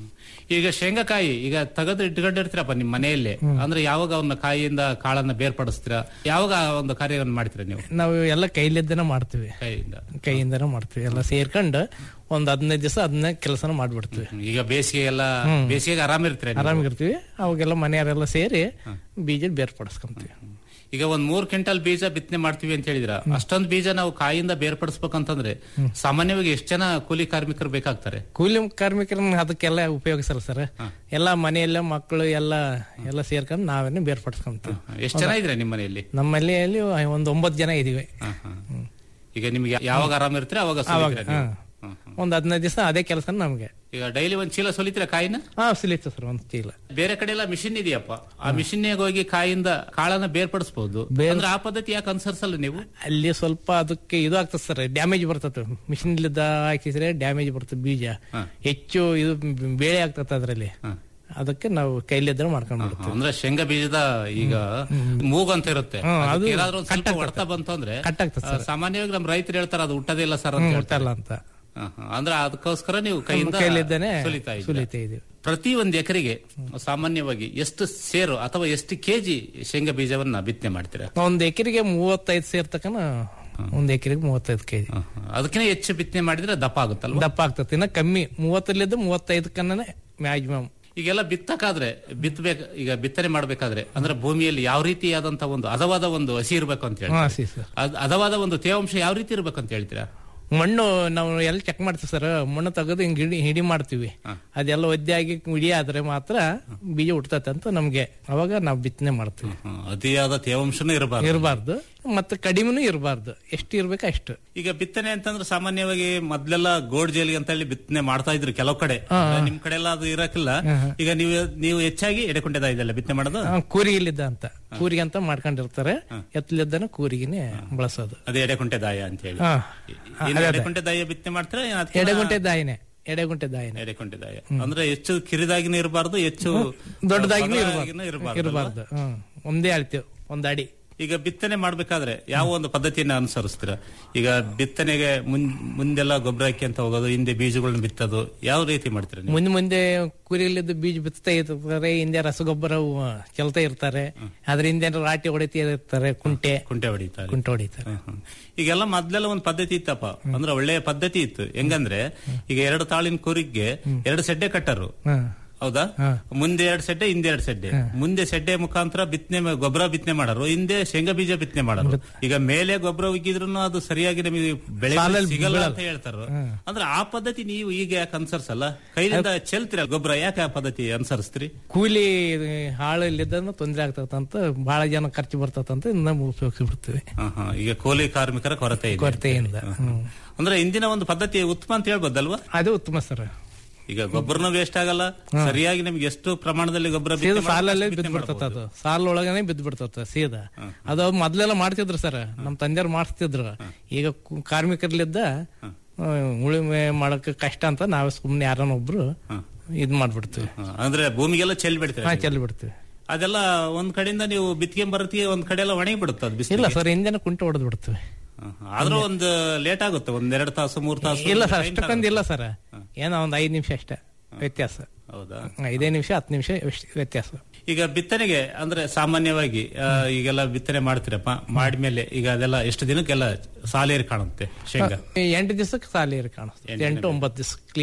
ಈಗ ಶೇಂಗಾಕಾಯಿ ಈಗ ತೆಗೆದು ಇಟ್ಕೊಂಡಿರ್ತೀರಪ್ಪ ನಿಮ್ ಮನೆಯಲ್ಲಿ ಅಂದ್ರೆ ಯಾವಾಗ ಅವನ್ನ ಕಾಯಿಯಿಂದ ಕಾಳನ್ನ ಬೇರ್ಪಡಿಸ್ತೀರಾ ಯಾವಾಗ ಆ ಒಂದು ಕಾರ್ಯವನ್ನು ಮಾಡ್ತೀರಾ ನೀವು ನಾವು ಎಲ್ಲ ಕೈಲಿದ್ದನೇ ಮಾಡ್ತೀವಿ ಕೈಯಿಂದ ಕೈಯಿಂದನೇ ಮಾಡ್ತೀವಿ ಎಲ್ಲ ಸೇರ್ಕೊಂಡು ಒಂದ್ ಹದಿನೈದು ದಿವಸ ಅದನ್ನ ಕೆಲಸನ ಮಾಡ್ಬಿಡ್ತೀವಿ ಈಗ ಬೇಸಿಗೆ ಎಲ್ಲ ಬೇಸಿಗೆಗೆ ಆರಾಮ ಇರ್ತೀರಾ ನೀವು? ಆರಾಮಿರ್ತೀವಿ ಅವಾಗೆಲ್ಲ ಮನೆಯವರೆಲ್ಲ ಸೇರಿ ಬೀಜ ಬೇರ್ಪಡಿಸ್ಕೊಂತೀವಿ ಈಗ ಒಂದ್ ಮೂರ್ ಕ್ವಿಂಟಲ್ ಬೀಜ ಬಿತ್ತನೆ ಮಾಡ್ತೀವಿ ಅಂತ ಹೇಳಿದ್ರ ಅಷ್ಟೊಂದ್ ಬೀಜ ನಾವು ಕಾಯಿಂದ ಬೇರ್ಪಡಿಸ್ಬೇಕಂತಂದ್ರೆ ಸಾಮಾನ್ಯವಾಗಿ ಎಷ್ಟ್ ಜನ ಕೂಲಿ ಕಾರ್ಮಿಕರು ಬೇಕಾಗ್ತಾರೆ ಕೂಲಿ ಕಾರ್ಮಿಕರನ್ನ ಅದಕ್ಕೆಲ್ಲ ಉಪಯೋಗಿಸಲ್ಲ ಸರ್ ಎಲ್ಲ ಮನೆಯಲ್ಲ ಮಕ್ಕಳು ಎಲ್ಲ ಎಲ್ಲ ಸೇರ್ಕೊಂಡು ನಾವೇನೆ ಬೇರ್ಪಡಿಸ್ಕೊಂತೀವಿ ಎಷ್ಟ್ ಜನ ಇದ್ರೆ ನಿಮ್ಮ ಮನೆಯಲ್ಲಿ ನಮ್ಮಲ್ಲಿ ಅಲ್ಲಿ ಒಂದ್ ಒಂಬತ್ತು ಜನ ಇದೀವಿ ಹ, ಹ. ಈಗ ನಿಮ್ಗೆ ಯಾವಾಗ ಆರಾಮ ಇರ್ತೀರಾ ಅವಾಗ ಅವಾಗ ಸುಲಿತೀರಾ ನೀವು? ಹಾ. ಒಂದ್ ಹದಿನೈದು ದಿವಸ ಅದೇ ಕೆಲಸ ನಮ್ಗೆ ಈಗ ಡೈಲಿ ಒಂದ್ ಚೀಲ ಸುಲಿತೀರಾ ಕಾಯಿನ ಹಾ ಸಿಲಿತು ಸರ್ ಒಂದ್ ಚೀಲ ಬೇರೆ ಕಡೆ ಎಲ್ಲ ಮಿಷಿನ್ ಇದೆಯಪ್ಪ ಆ ಮಿಷಿನ್ ಹೋಗಿ ಕಾಯಿಂದ ಕಾಳನ್ನ ಬೇರ್ಪಡಿಸಬಹುದು ಅಂದ್ರೆ ಆ ಪದ್ಧತಿ ಯಾಕೆ ಅನುಸರಿಸಲ್ಲ ನೀವು ಅಲ್ಲಿ ಸ್ವಲ್ಪ ಅದಕ್ಕೆ ಇದು ಆಗ್ತದೆ ಸರ್ ಡ್ಯಾಮೇಜ್ ಬರ್ತದೆ ಮಿಷಿನ್ ಇಲ್ಲದ ಹಾಕಿದ್ರೆ ಡ್ಯಾಮೇಜ್ ಬರ್ತದೆ ಬೀಜ ಹೆಚ್ಚು ಇದು ಬೇಳೆ ಆಗ್ತದೆ ಅದರಲ್ಲಿ ಅದಕ್ಕೆ ನಾವು ಕೈಲಿದ್ರೆ ಮಾಡ್ಕೊಂಡು ಬಿಡ್ತೀವಿ ಅಂದ್ರೆ ಶೇಂಗಾ ಬೀಜದ ಈಗ ಮೂಗು ಅಂತ ಇರುತ್ತೆ ಹ್ಮ್, ಅದಕ್ಕೆ ಅದು ಏನಾದ್ರೂ ಒಂದ್ ಸ್ವಲ್ಪ ಕಟ್ಟಾಗ್ತದೆ. ಹೊಡೆತ ಬಂತು ಅಂದ್ರೆ ಕಟ್ಟಾಗ್ತದೆ ಆ, ಸಾಮಾನ್ಯವಾಗಿ ನಮ್ಮ ರೈತರು ಹೇಳ್ತಾರೆ ಅದು ಹುಟ್ಟದೇ ಇಲ್ಲ ಸರ್ ಅಂತ ಹ್ಮ್, ಹೇಳ್ತಾರೆ. ಹುಟ್ಟಲ್ಲ ಅಂತ ಹ, ಹ. ಅಂದ್ರೆ ಅದಕ್ಕೋಸ್ಕರ ನೀವು ಕೈಯಿಂದ ಕೈಲಿದ್ದಾನೆ ಸುಲಿತಾ ಇದ್ದೀರಾ. ಸುಲಿತಾ ಇದೀವಿ ಪ್ರತಿ ಒಂದು ಎಕರೆಗೆ ಸಾಮಾನ್ಯವಾಗಿ ಎಷ್ಟು ಸೇರು ಅಥವಾ ಎಷ್ಟು ಕೆಜಿ ಶೇಂಗಾ ಬೀಜವನ್ನ ಬಿತ್ತನೆ ಮಾಡ್ತೀರಾ ಒಂದ್ ಎಕರೆಗೆ ಮೂವತ್ತೈದು ಸೇರ್ತಕನ ಒಂದ್ ಎಕರೆಗೆ ಮೂವತ್ತೈದು ಕೆಜಿ ಅದಕ್ಕಿಂತ ಹೆಚ್ಚು ಬಿತ್ತನೆ ಮಾಡಿದ್ರೆ ದಪ್ಪ ಆಗುತ್ತಲ್ವಾ ದಪ್ಪ ಆಗ್ತದೆ ಇನ್ನ ಕಮ್ಮಿ ಮೂವತ್ತಲ್ಲಿದ್ದು ಮೂವತ್ತೈದು ಕನ್ನ ಮ್ಯಾಕ್ಸಿಮಮ್ ಈಗೆಲ್ಲ ಬಿತ್ತಕ್ಕಾದ್ರೆ ಬಿತ್ತಬೇಕು ಈಗ ಬಿತ್ತನೆ ಮಾಡ್ಬೇಕಾದ್ರೆ ಅಂದ್ರೆ ಭೂಮಿಯಲ್ಲಿ ಯಾವ ರೀತಿಯಾದಂತ ಒಂದು ಹದವಾದ ಒಂದು ಹಸಿ ಇರ್ಬೇಕು ಅಂತ ಹೇಳಿ ಹಾ, ಹಸಿ ಸರ್. ಹದವಾದ ಒಂದು ತೇವಾಂಶ ಯಾವ ರೀತಿ ಇರ್ಬೇಕು ಅಂತ ಹೇಳ್ತೀರಾ ಮಣ್ಣು ನಾವು ಎಲ್ಲ ಚೆಕ್ ಮಾಡ್ತೀವಿ ಸರ್ ಮಣ್ಣು ತೆಗೆದು ಹಿಂಗ್ ಹಿಡಿ ಹಿಡಿ ಮಾಡ್ತೀವಿ ಅದೆಲ್ಲ ಒದ್ದೆ ಆಗಿ ಹಿಡಿ ಆದ್ರೆ ಮಾತ್ರ ಬೀಜ ಹುಟ್ಟತೈತೆ ಅಂತ ನಮ್ಗೆ ಅವಾಗ ನಾವು ಬಿತ್ತನೆ ಮಾಡ್ತೀವಿ ಹ್ಮ್, ಅತಿಯಾದ ತೇವಾಂಶನೂ ಇರಬಾರ್ದು ಇರಬಾರ್ದು ಮತ್ತೆ ಕಡಿಮೆನೂ ಇರಬಾರ್ದು ಎಷ್ಟು ಇರ್ಬೇಕು ಅಷ್ಟು ಈಗ ಬಿತ್ತನೆ ಅಂತಂದ್ರೆ ಸಾಮಾನ್ಯವಾಗಿ ಮೊದ್ಲೆಲ್ಲ ಗೋಡ್ ಜೇಲಿ ಅಂತ ಹೇಳಿ ಬಿತ್ತನೆ ಮಾಡ್ತಾ ಇದ್ರು ಕೆಲವು ಕಡೆ ಅಂದ್ರೆ ನಿಮ್ ಕಡೆ ಎಲ್ಲ ಅದು ಇರಕ್ಕಿಲ್ಲ ಈಗ ನೀವು ನೀವು ಹೆಚ್ಚಾಗಿ ಎಡೆಕೊಂಡೆದ ಇದೆಲ್ಲ ಬಿತ್ತನೆ ಮಾಡೋದು ಆ, ಕೂರಿಗಿಲ್ಲಿದ್ದ ಅಂತ ಕೂರಿಗೆ ಅಂತ ಮಾಡ್ಕೊಂಡಿರ್ತಾರೆ ಎತ್ತಲಿದ್ದಾನ ಕೂರಿಗಿನೇ ಬಳಸೋದು ಅದೇ ಎಡೆಕುಂಟೆ ದಾಯ ಅಂತ ಹೇಳಿ ಹಾ. ಏನು ಅದೇ, ಅದೇ. ಎಡೆಕುಂಟೆ ದಾಯ ಬಿತ್ತನೆ ಮಾಡ್ತಾರೆ ಏನ್ ಅದ್ಕಿನ್ನ- ಎಡೆಗುಂಟೆ ದಾಯಿನೇ ಎಡೆಗುಂಟೆ ದಾಯಿನೇ ಎಡೆಕುಂಟೆ ದಾಯ ಅಂದ್ರೆ ಹೆಚ್ಚು ಕಿರಿದಾಗಿನೂ ಇರಬಾರ್ದು ಹೆಚ್ಚು ದೊಡ್ಡದಾಗಿನೂ ಪದರಾಗಿನೂ ಇರಬಾರ್ದು ಇರಬಾರ್ದು ಇರಬಾರ್ದು ಹ್ಮ್ ಒಂದೇ ಅಳ್ತೀವಿ ಒಂದ್ ಅಡಿ ಈಗ ಬಿತ್ತನೆ ಮಾಡ್ಬೇಕಾದ್ರೆ ಯಾವ ಒಂದು ಪದ್ಧತಿಯನ್ನ ಅನುಸರಿಸ್ತೀರಾ ಈಗ ಬಿತ್ತನೆಗೆ ಮುನ್- ಮುಂದೆಲ್ಲ ಗೊಬ್ಬರ ಹಾಕಿ ಅಂತ ಹೋಗೋದು ಹಿಂದೆ ಬೀಜಗಳನ್ನ ಬಿತ್ತೋದು ಯಾವ ರೀತಿ ಮಾಡ್ತೀರಾ ನೀವು ಮುಂದೆ ಮುಂದೆ ಕುರಿಲಿದ್ದು ಬೀಜ ಬಿತ್ತಾ ಇರ್ತಾರೆ ಹಿಂದೆ ರಸಗೊಬ್ಬರ ಅವು ಚೆಲ್ತಾ ಇರ್ತಾರೆ ಅದ್ರ ಹಿಂದೆ ರಾಟಿ ಹೊಡಿತಾ ಇರ್ತಾರೆ ಕುಂಟೆ ಕುಂಟೆ ಹೊಡಿತಾರೆ ಕುಂಟೆ ಹೊಡಿತಾರೆ ಈಗೆಲ್ಲ ಮೊದ್ಲೆಲ್ಲ ಒಂದು ಪದ್ಧತಿ ಇತ್ತಪ್ಪ ಅಂದ್ರೆ ಒಳ್ಳೆಯ ಪದ್ಧತಿ ಇತ್ತು ಹೆಂಗಂದ್ರೆ ಈಗ ಎರಡು ತಾಳಿನ ಕುರಿಗೆ ಎರಡು ಸೆಡ್ಡೆ ಕಟ್ಟರು ಹ್ಮ್. ಹೌದಾ ಮುಂದೆ ಎರಡ್ ಸೆಡ್ಡೆ ಹಿಂದೆ ಎರಡ್ ಸೆಡ್ಡೆ ಮುಂದೆ ಸೆಡ್ಡೆ ಮುಖಾಂತರ ಬಿತ್ತನೆ ಗೊಬ್ಬರ ಬಿತ್ತನೆ ಮಾಡರು ಹಿಂದೆ ಶೇಂಗಾ ಬೀಜ ಬಿತ್ತನೆ ಮಾಡರು ಈಗ ಮೇಲೆ ಗೊಬ್ಬರ ಉಗ್ಗಿದ್ರು ಅದು ಸರಿಯಾಗಿ ನಮಗೆ ಬೆಳೆ ಸಾಲಲ್ಲಿ ಸಿಗಲ್ಲ ಬೀಳಲ್ಲ. ಅಂತ ಹೇಳ್ತಾರ ಅಂದ್ರೆ ಆ ಪದ್ಧತಿ ನೀವು ಈಗ ಯಾಕೆ ಅನುಸರಿಸಲ್ಲ ಕೈಲಿಂದ ಚೆಲ್ತೀರ ಗೊಬ್ಬರ ಯಾಕೆ ಆ ಪದ್ಧತಿ ಅನುಸರಿಸ್ತೀರಿ ಕೂಲಿ ಹಾಳು ಇಲ್ಲಿದ್ದನ್ನು ತೊಂದರೆ ಆಗ್ತದಂತ ಬಹಳ ಜನ ಖರ್ಚು ಬರ್ತದಂತ ನಾವು ಉಪಯೋಗಿಸ್ಬಿಡ್ತೀವಿ ಹ, ಹ. ಈಗ ಕೂಲಿ ಕಾರ್ಮಿಕರ ಕೊರತೆ ಇದೆ ಕೊರತೆಯಿಂದ ಹ್ಮ್. ಅಂದ್ರೆ ಇಂದಿನ ಒಂದು ಪದ್ಧತಿ ಉತ್ತಮ ಅಂತ ಹೇಳ್ಬೋದಲ್ವಾ ಅದು ಉತ್ತಮ ಸರ್ ಈಗ ಗೊಬ್ಬರನೂ ವೇಸ್ಟ್ ಆಗಲ್ಲ ಸರಿಯಾಗಿ ನಮ್ಗೆ ಎಷ್ಟು ಪ್ರಮಾಣದಲ್ಲಿ ಗೊಬ್ಬರ ಸೀದಾ ಬಿತ್ತನೆ ಮಾಡ್ಬೇಕು ಸಾಲಲ್ಲೇ ಅಷ್ಟು ಬಿದ್ದು ಬಿತ್ತನೆ ಬಿಡ್ತದ ಮಾಡ್ಬೋದು. ಅದು ಸಾಲ ಒಳಗನೆ ಬಿದ್ದು ಬಿಡ್ತದ ಸೀದಾ ಅದು ಮೊದ್ಲೆಲ್ಲ ಮಾಡ್ತಿದ್ರು ಸರ್ ನಮ್ ತಂದೆಯವ್ರು ಮಾಡಿಸ್ತಿದ್ರು ಈಗ ಕು- ಕಾರ್ಮಿಕರ್ಲಿದ್ದ ಆ, ಉಳುಮೆ ಮಾಡಕ್ ಕಷ್ಟ ಅಂತ ನಾವೇ ಸುಮ್ನೆ ಯಾರನ್ನ ಒಬ್ರು ಇದ್ ಮಾಡ್ಬಿಡ್ತೀವಿ ಹ, ಅಂದ್ರೆ ಭೂಮಿಗೆಲ್ಲ ಚೆಲ್ ಬಿಡ್ತೀವಿ ಹಾ ಚೆಲ್ಲಿ ಬಿಡ್ತೀವಿ ಅದೆಲ್ಲ ಒಂದ್ ಕಡೆಯಿಂದ ನೀವು ಬಿತ್ಕೆ ಬರತ್ತಿಗೆ ಒಂದ್ ಕಡೆ ಎಲ್ಲ ಒಣಗಿ ಬಿಡುತ್ತೆ ಅದು ಇಲ್ಲ ಬಿಸಿಲು ಸರ್ ಹಿಂದೆನ ಕುಂಟೆ ಹೊಡೆದ್ ಬಿಡ್ತೀವಿ ಆದ್ರೂ ಒಂದು ಲೇಟ್ ಆಗುತ್ತೆ ಒಂದ್ ಎರಡ್ ತಾಸು ಮೂರ್ ತಾಸು ಇಲ್ಲ ಸರ್ time ಅಷ್ಟಕ್ಕೊಂದು ಇಲ್ಲ ತಗೊಳುತ್ತೆ. ಸರ್ ಏನೋ ಒಂದ್ ಐದ್ ನಿಮಿಷ ಅಷ್ಟೇ ವ್ಯತ್ಯಾಸ ಹೌದಾ ಐದೇ ನಿಮಿಷ ಹತ್ತು ನಿಮಿಷ ವ್ಯತ್ಯಾಸ ಈಗ ಬಿತ್ತನೆಗೆ ಅಂದ್ರೆ ಸಾಮಾನ್ಯವಾಗಿ ಆ, ಈಗೆಲ್ಲ ಬಿತ್ತನೆ ಮಾಡ್ತೀರಪ್ಪ ಮಾಡಿದ್ಮೇಲೆ ಈಗ ಅದೆಲ್ಲ ಎಷ್ಟು ದಿನಕ್ಕೆಲ್ಲ ಸಾಲೇರಿ ಕಾಣುತ್ತೆ ಶೇಂಗಾ ಎಂಟು ದಿವಸಕ್ಕೆ ಸಾಲಿ ಕಾಣಿಸ್ತದೆ ಎಂಟು ಒಂಬತ್ತು ದಿವಸ ಕ್ಲೀನ್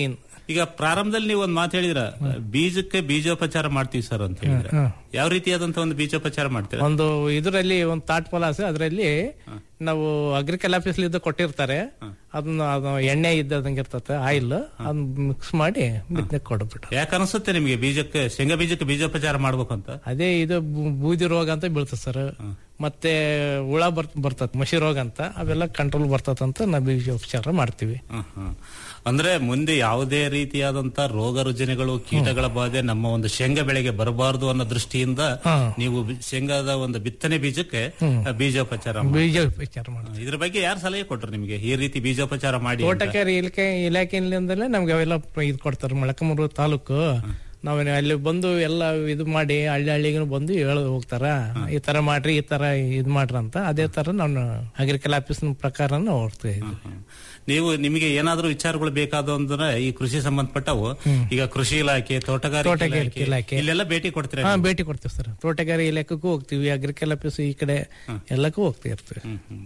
ಈಗ ಪ್ರಾರಂಭದಲ್ಲಿ ನೀವು ಒಂದ್ ಮಾತು ಹೇಳಿದ್ರ ಬೀಜಕ್ಕೆ ಬೀಜೋಪಚಾರ ಮಾಡ್ತೀವಿ ಸರ್ ಅಂತ ಹೇಳಿದ್ರೆ ಹ್ಮ್. ಯಾವ ರೀತಿಯಾದಂತ ಒಂದು ಬೀಜೋಪಚಾರ ಮಾಡ್ತೀರಾ ಒಂದು ಇದರಲ್ಲಿ ಒಂದು ತಾಟ್ ಪಲಾಸೆ ಅದರಲ್ಲಿ ನಾವು ಅಗ್ರಿಕಲ್ ಆಫೀಸ್ ಇದ್ದು ಕೊಟ್ಟಿರ್ತಾರೆ ಅದನ್ನ ಅದು ಎಣ್ಣೆ ಇದ್ದಂಗೆ ಇರ್ತತೆ ಆಯಿಲ್ ಅದನ್ನ ಮಿಕ್ಸ್ ಮಾಡಿ ಬಿತ್ತನೆ ಕೊಡ್ಬಿಟ್ಟು ಯಾಕೆ ಅನಿಸುತ್ತೆ ನಿಮಗೆ ಬೀಜಕ್ಕೆ ಶೇಂಗಾ ಬೀಜಕ್ಕೆ ಬೀಜೋಪಚಾರ ಮಾಡ್ಬೇಕು ಅಂತ ಅದೇ ಇದು ಬೂ- ಬೂದಿ ರೋಗ ಅಂತ ಬೀಳ್ತದೆ ಸರ್ ಮತ್ತೆ ಹುಳ ಬರ್ ಬರ್ತತ್ ಮಸಿ ರೋಗ ಅಂತ ಅವೆಲ್ಲ ಕಂಟ್ರೋಲ್ ಬರ್ತದಂತ ನಾವು ಬೀಜ ಉಪಚಾರ ಮಾಡ್ತೀವಿ ಹ್ಮ್, ಹ್ಮ್. ಅಂದ್ರೆ ಮುಂದೆ ಯಾವುದೇ ರೀತಿಯಾದಂತ ರೋಗ ರುಜಿನಗಳು ಕೀಟಗಳ ಬಾಧೆ ನಮ್ಮ ಒಂದು ಶೇಂಗಾ ಬೆಳೆಗೆ ಬರಬಾರದು ಅನ್ನೋ ದೃಷ್ಟಿಯಿಂದ ಹ್ಮ್. ನೀವು ಬಿ- ಶೇಂಗಾದ ಒಂದು ಬಿತ್ತನೆ ಬೀಜಕ್ಕೆ ಹ್ಮ್. ಆ, ಬೀಜೋಪಚಾರ ಮಾಡಿ. ಬೀಜ ಉಪಚಾರ ಮಾಡ್ತೀವಿ ಇದ್ರ ಬಗ್ಗೆ ಯಾರು ಸಲಹೆ ಕೊಟ್ರು ನಿಮಗೆ ಈ ರೀತಿ ಬೀಜೋಪಚಾರ ಮಾಡಿ ಅಂತ? ತೋಟಗಾರಿ ಇಲಾಖೆ ಇಲಾಖೆಯಿಂದಲೇ ನಮ್ಗೆ ಅವೆಲ್ಲ ಇದು ಕೊಡ್ತಾರೆ ಮೊಳಕಮೂರು ತಾಲೂಕು ನಾವ್ ಅಲ್ಲಿ ಬಂದು ಎಲ್ಲ ಇದು ಮಾಡಿ ಹಳ್ಳಿ ಹಳ್ಳಿಗೂ ಬಂದು ಹೇಳ ಹೋಗ್ತಾರ ಈ ತರ ಮಾಡ್ರಿ ಈ ತರ ಇದ್ ಮಾಡ್ರಿ ಅಂತ ಅದೇ ತರ ನಾನು ಅಗ್ರಿಕಲ್ ಆಫೀಸ್ ಪ್ರಕಾರ ಹೋಗ್ತಾ ಇದ್ವಿ ನೀವು ನಿಮಗೆ ಏನಾದ್ರೂ ವಿಚಾರಗಳು ಬೇಕಾದ ಅಂದ್ರೆ ಈ ಕೃಷಿ ಸಂಬಂಧಪಟ್ಟವು ಈಗ ಕೃಷಿ ಇಲಾಖೆ ತೋಟಗಾರಿಕೆ ತೋಟಗಾರಿಕೆ ಇಲಾಖೆ ಇಲಾಖೆ. ಇಲ್ಲೆಲ್ಲ ಭೇಟಿ ಕೊಡ್ತೀರಾ ಹಾ ನೀವು? ಭೇಟಿ ಕೊಡ್ತೀವಿ ಸರ್ ತೋಟಗಾರಿ ಇಲಾಖೆಗೂ ಹೋಗ್ತೀವಿ ಅಗ್ರಿಕಲ್ ಆಫೀಸ್ ಈ ಕಡೆ ಎಲ್ಲಕ್ಕೂ ಹೋಗ್ತಾ ಇರ್ತೀವಿ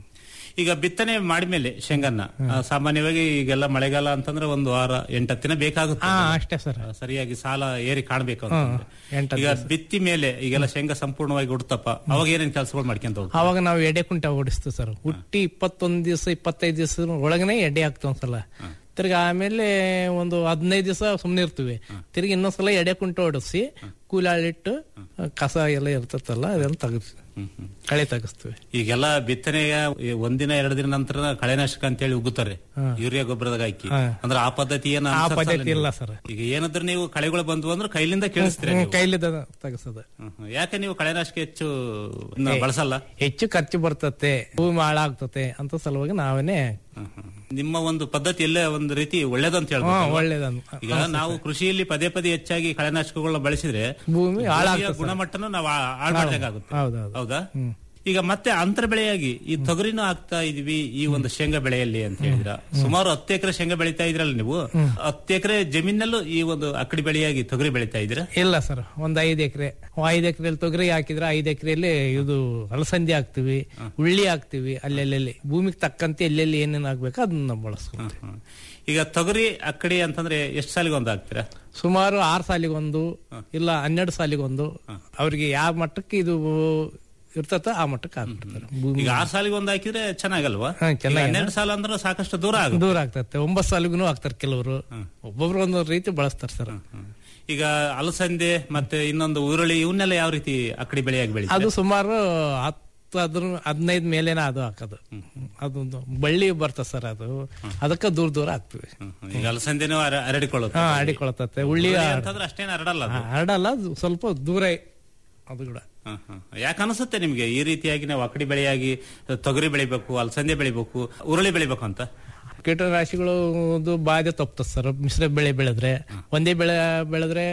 ಈಗ ಬಿತ್ತನೆ ಮಾಡಿದ್ಮೇಲೆ ಶೇಂಗನ್ನ ಆ, ಸಾಮಾನ್ಯವಾಗಿ ಈಗೆಲ್ಲ ಮಳೆಗಾಲ ಅಂತಂದ್ರೆ ಒಂದು ವಾರ ಎಂಟತ್ತು ದಿನ ಬೇಕಾಗುತ್ತೆ ಹಾ ಅಷ್ಟೇ ಸರ್ ಆ, ಸರಿಯಾಗಿ ಸಾಲ ಏರಿ ಕಾಣ್ಬೇಕು ಹಾ, ಅಂತಂದ್ರೆ. ಎಂಟತ್ತು ಈಗ ಬಿತ್ತಿ ಮೇಲೆ ಈಗೆಲ್ಲ ಶೇಂಗಾ ಸಂಪೂರ್ಣವಾಗಿ ಉಡ್ತಪ್ಪ ಅವಾಗ ಏನೇನ್ ಕೆಲಸಗಳು ಮಾಡ್ಕೊಂತ ಹೋಗ್ತಾರೆ ಅವಾಗ ನಾವು ಎಡೆ ಕುಂಟ ಓಡಿಸ್ತೀವಿ ಸರ್ ಹುಟ್ಟಿ ಇಪ್ಪತ್ತೊಂದ್ ದಿವಸ ಇಪ್ಪತ್ತೈದು ದಿವಸ ಒಳಗನೆ ಎಡೆ ಹಾಕ್ತೀವಿ ಒಂದ್ಸಲ ತಿರ್ಗಿ ಆಮೇಲೆ ಒಂದು ಹದಿನೈದು ದಿವಸ ಸುಮ್ನೆ ಇರ್ತೀವಿ ತಿರ್ಗಿ ಇನ್ನೊಂದ್ಸಲ ಎಡೆ ಕುಂಟ ಓಡಿಸಿ ಕೂಲಾಳಿಟ್ಟು ಕಸ ಎಲ್ಲ ಇರ್ತತಲ್ಲ ಅದನ್ನ ತೆಗಿಸ್ತೀವಿ ಕಳೆ ತೆಗಿಸ್ತೀವಿ ಈಗೆಲ್ಲ ಬಿತ್ತನೆಯ ಈ ಒಂದಿನ ಎರಡು ದಿನ ನಂತರ ಕಳೆನಾಶಕ ಅಂತ ಹೇಳಿ ಉಗುತ್ತಾರೆ ಯೂರಿಯಾ ಗೊಬ್ಬರದಾಗ ಹಾಕಿ ಹಾ. ಅಂದ್ರೆ ಆ ಪದ್ಧತಿ ಏನ ಆ ಪದ್ಧತಿ ಇಲ್ಲ ಸರ್ ಈಗ ಏನಾದ್ರೂ ನೀವು ಕಳೆಗಳು ಬಂದ್ವು ಅಂದ್ರೆ ಕೈಲಿಂದ ಕೇಳಿಸ್ತೀರಾ ನೀವು? ಕೈಲಿದ ತೆಗಿಸೋದು ಹ್ಮ್, ಹ್ಮ್. ಯಾಕೆ ನೀವು ಕಳೆನಾಶಕ ಹೆಚ್ಚು ಇದ್ನ ಬಳಸಲ್ಲ ಹೆಚ್ಚು ಖರ್ಚು ಬರ್ತತೆ ಭೂಮಿ ಹಾಳಾಗ್ತತೆ ಅಂತ ಸಲುವಾಗಿ ನಾವೇನೆ ನಿಮ್ಮ ಒಂದು ಪದ್ಧತಿ ಎಲ್ಲೇ ಒಂದು ರೀತಿ ಒಳ್ಳೇದಂತ ಹೇಳ್ಬೋದು ಹಾ, ಅಲ್ವಾ? ಒಳ್ಳೇದಂತ. ಈಗ ನಾವು ಕೃಷಿಯಲ್ಲಿ ಪದೇ ಪದೇ ಹೆಚ್ಚಾಗಿ ಕಳೆನಾಶಕಗಳನ್ನ ಬಳಸಿದ್ರೆ ಭೂಮಿ ಭೂಮಿಯ ಹಾಳಾಗ್ತದೆ ಸರ್. ಗುಣಮಟ್ಟನ ನಾವು ಹಾಳು ಮಾಡ್ದಂಗಾಗುತ್ತೆ ಹೌದೌದು ಹೌದಾ ಈಗ ಮತ್ತೆ ಅಂತರ ಬೆಳೆಯಾಗಿ ಈ ತೊಗರಿನೂ ಹಾಕ್ತಾ ಇದೀವಿ ಈ ಒಂದು ಶೇಂಗಾ ಬೆಳೆಯಲ್ಲಿ ಅಂತ ಹೇಳಿದ್ರ ಸುಮಾರು ಹತ್ತು ಎಕರೆ ಶೇಂಗಾ ಬೆಳಿತಾ ಇದ್ರಲ್ಲ ನೀವು ಹತ್ತು ಎಕರೆ ಜಮೀನಲ್ಲೂ ಈ ಒಂದು ಅಕ್ಕಡಿ ಬೆಳೆಯಾಗಿ ತೊಗರಿ ಬೆಳಿತಾ ಇದ್ದೀರಾ ಇಲ್ಲ ಸರ್ ಒಂದ್ ಐದ್ ಎಕರೆ ಐದ್ ಎಕರೆಯಲ್ಲಿ ತೊಗರಿ ಹಾಕಿದ್ರೆ ಐದ್ ಎಕರೆಯಲ್ಲಿ ಇದು ಅಲಸಂದಿ ಹಾಕ್ತಿವಿ ಉಳ್ಳಿ ಹಾಕ್ತಿವಿ ಅಲ್ಲೆಲ್ಲಿ ಭೂಮಿಗೆ ತಕ್ಕಂತೆ ಎಲ್ಲೆಲ್ಲಿ ಏನೇನ್ ಆಗ್ಬೇಕು ಅದನ್ನ ನಾವು ಬಳಸ್ಕೊಂತೀವಿ ಈಗ ತೊಗರಿ ಅಕ್ಕಡಿ ಅಂತಂದ್ರೆ ಎಷ್ಟು ಸಾಲಿಗೆ ಒಂದು ಹಾಕ್ತೀರಾ ಸುಮಾರು ಆರ್ ಸಾಲಿಗೊಂದು ಇಲ್ಲ ಹನ್ನೆರಡು ಸಾಲಿಗೊಂದು ಅವ್ರಿಗೆ ಯಾವ ಮಟ್ಟಕ್ಕೆ ಇದು ಇರ್ತತ ಆ ಮಟ್ಟಕ್ಕೆ ಹಾಕ್ಬಿಡ್ತಾರೆ ಭೂಮಿ ಈಗ ಆರ್ ಸಾಲಿಗೆ ಒಂದು ಹಾಕಿದ್ರೆ ಚೆನ್ನಾಗಲ್ವಾ ಹಾ, ಚೆನ್ನಾಗಿದೆ. ಈಗ ಹನ್ನೆರಡು ಸಾಲ ಅಂದ್ರೆ ಸಾಕಷ್ಟು ದೂರ ಆಗುತ್ತೆ ದೂರ ಆಗ್ತತೆ ಒಂಬತ್ತು ಸಾಲಿಗೂ ಹಾಕ್ತಾರೆ ಕೆಲವರು ಒಬ್ಬೊಬ್ರು ಒಂದೊಂದು ರೀತಿ ಬಳಸ್ತಾರೆ ಸರ್ ಈಗ ಅಲಸಂದೆ ಮತ್ತೆ ಇನ್ನೊಂದು ಉರುಳಿ ಇವನ್ನೆಲ್ಲ ಯಾವ ರೀತಿ ಅಕ್ಕಡಿ ಬೆಳೆಯಾಗಿ ಬೆಳಿ ಅದು ಸುಮಾರು ಹತ್ತು ಅದ್ರ ಹದಿನೈದು ಮೇಲೇನ ಅದು ಹಾಕೋದು ಅದೊಂದು ಬಳ್ಳಿ ಬರ್ತದೆ ಸರ್ ಅದು ಅದಕ್ಕೆ ದೂರ ದೂರ ಹಾಕ್ತಿವಿ ಈಗ ಅಲಸಂದೆನೂ ಹರ- ಹರಡಿಕೊಳ್ಳುತ್ತೆ ಹಾ ಅಡಿಕೊಳತತೆ ಉಳ್ಳಿ ಉರುಳಿ ಅಂತಂದ್ರೆ ಅಷ್ಟೇನು ಹರಡಲ್ಲ ಅದು. ಹರಡಲ್ಲ ಅದು ಸ್ವಲ್ಪ ದೂರ ಅದು ಕೂಡ ಹ, ಹ. ಯಾಕೆ ಅನಿಸುತ್ತೆ ನಿಮ್ಗೆ ಈ ರೀತಿಯಾಗಿ ನಾವು ಅಕ್ಕಡಿ ಬೆಳೆಯಾಗಿ ತೊಗರಿ ಬೆಳಿಬೇಕು ಅಲಸಂದೆ ಬೆಳಿಬೇಕು ಉರುಳಿ ಬೆಳಿಬೇಕು ಅಂತ ಕೀಟರಾಶಿಗಳು ಬಾಧೆ ತಪ್ತದೆ ಸರ್ ಮಿಶ್ರ ಬೆಳೆ ಬೆಳೆದ್ರೆ ಒಂದೇ ಬೆಳೆ ಬೆಳೆದ್ರೆ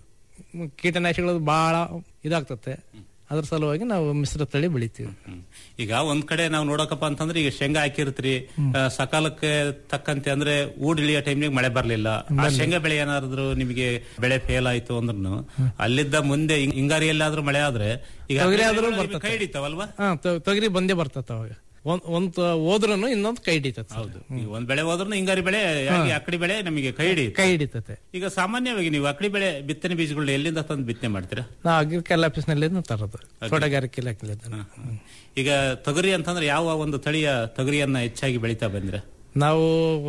ಮ್, ಕೀಟನಾಶಿಗಳು ಬಹಳ ಇದಾಗ್ತತೆ ಅದ್ರ ಸಲುವಾಗಿ ನಾವು ಮಿಶ್ರ ತಳಿ ಬೆಳಿತೀವಿ ಈಗ ಒಂದ್ ಕಡೆ ನಾವು ನೋಡಕಪ್ಪ ಅಂತಂದ್ರೆ ಈಗ ಶೇಂಗಾ ಹಾಕಿರ್ತೀರಿ ಆ, ಸಕಾಲಕ್ಕೆ ತಕ್ಕಂತೆ ಅಂದ್ರೆ ಊಡ್ ಇಳಿಯೋ ಟೈಮ್ನಾಗ ಮಳೆ ಬರ್ಲಿಲ್ಲ ಆ ಶೇಂಗಾ ಬೆಳೆ ಏನಾದ್ರು ನಿಮಗೆ ಬೆಳೆ ಫೇಲ್ ಆಯ್ತು ಅಂದ್ರೂ ಅಲ್ಲಿದ್ದ ಮುಂದೆ ಹಿಂಗ್- ಹಿಂಗಾರಿಯಲ್ಲಾದ್ರೂ ಮಳೆ ಆದ್ರೆ ಈಗ ತೊಗರಿ ಆದ್ರೂ ಬೆಳೆಗಳು ಬರ್ತತೆ. ಕೈ ಹಿಡಿತಾವಲ್ವಾ ಹಾ ತೊ- ತೊಗರಿ ಬಂದೇ ಬರ್ತತೆ ಅವಾಗ ಒಂದ್ ಒಂದ್ ಹೋದ್ರೂ ಇನ್ನೊಂದು ಕೈ ಹಿಡಿತದೆ ಹೌದು ಈಗ ಒಂದ್ ಬೆಳೆ ಹೋದ್ರೂ ಹಿಂಗಾರಿ ಬೆಳೆ ಯಾಕೆ ಅಕ್ಕಡಿ ಬೆಳೆ ನಮಗೆ ಕೈ ಹಿಡಿಯುತ್ತೆ ಕೈ ಹಿಡಿತತೆ ಈಗ ಸಾಮಾನ್ಯವಾಗಿ ನೀವು ಅಕ್ಕಡಿ ಬೆಳೆ ಬಿತ್ತನೆ ಬೀಜಗಳನ್ನ ಎಲ್ಲಿಂದ ತಂದು ಬಿತ್ತನೆ ಮಾಡ್ತೀರಾ ನಾವು ಅಗ್ರಿಕಲ್ ಆಫೀಸ್ ನಲ್ಲಿ ತರೋದು ತೋಟಗಾರಿಕೆ ಇಲಾಖೆ ಈಗ ತೊಗರಿ ಅಂತಂದ್ರೆ ಯಾವ ಒಂದು ತಳಿಯ ತೊಗರಿಯನ್ನ ಹೆಚ್ಚಾಗಿ ಬೆಳಿತಾ ಬಂದಿರ ನಾವು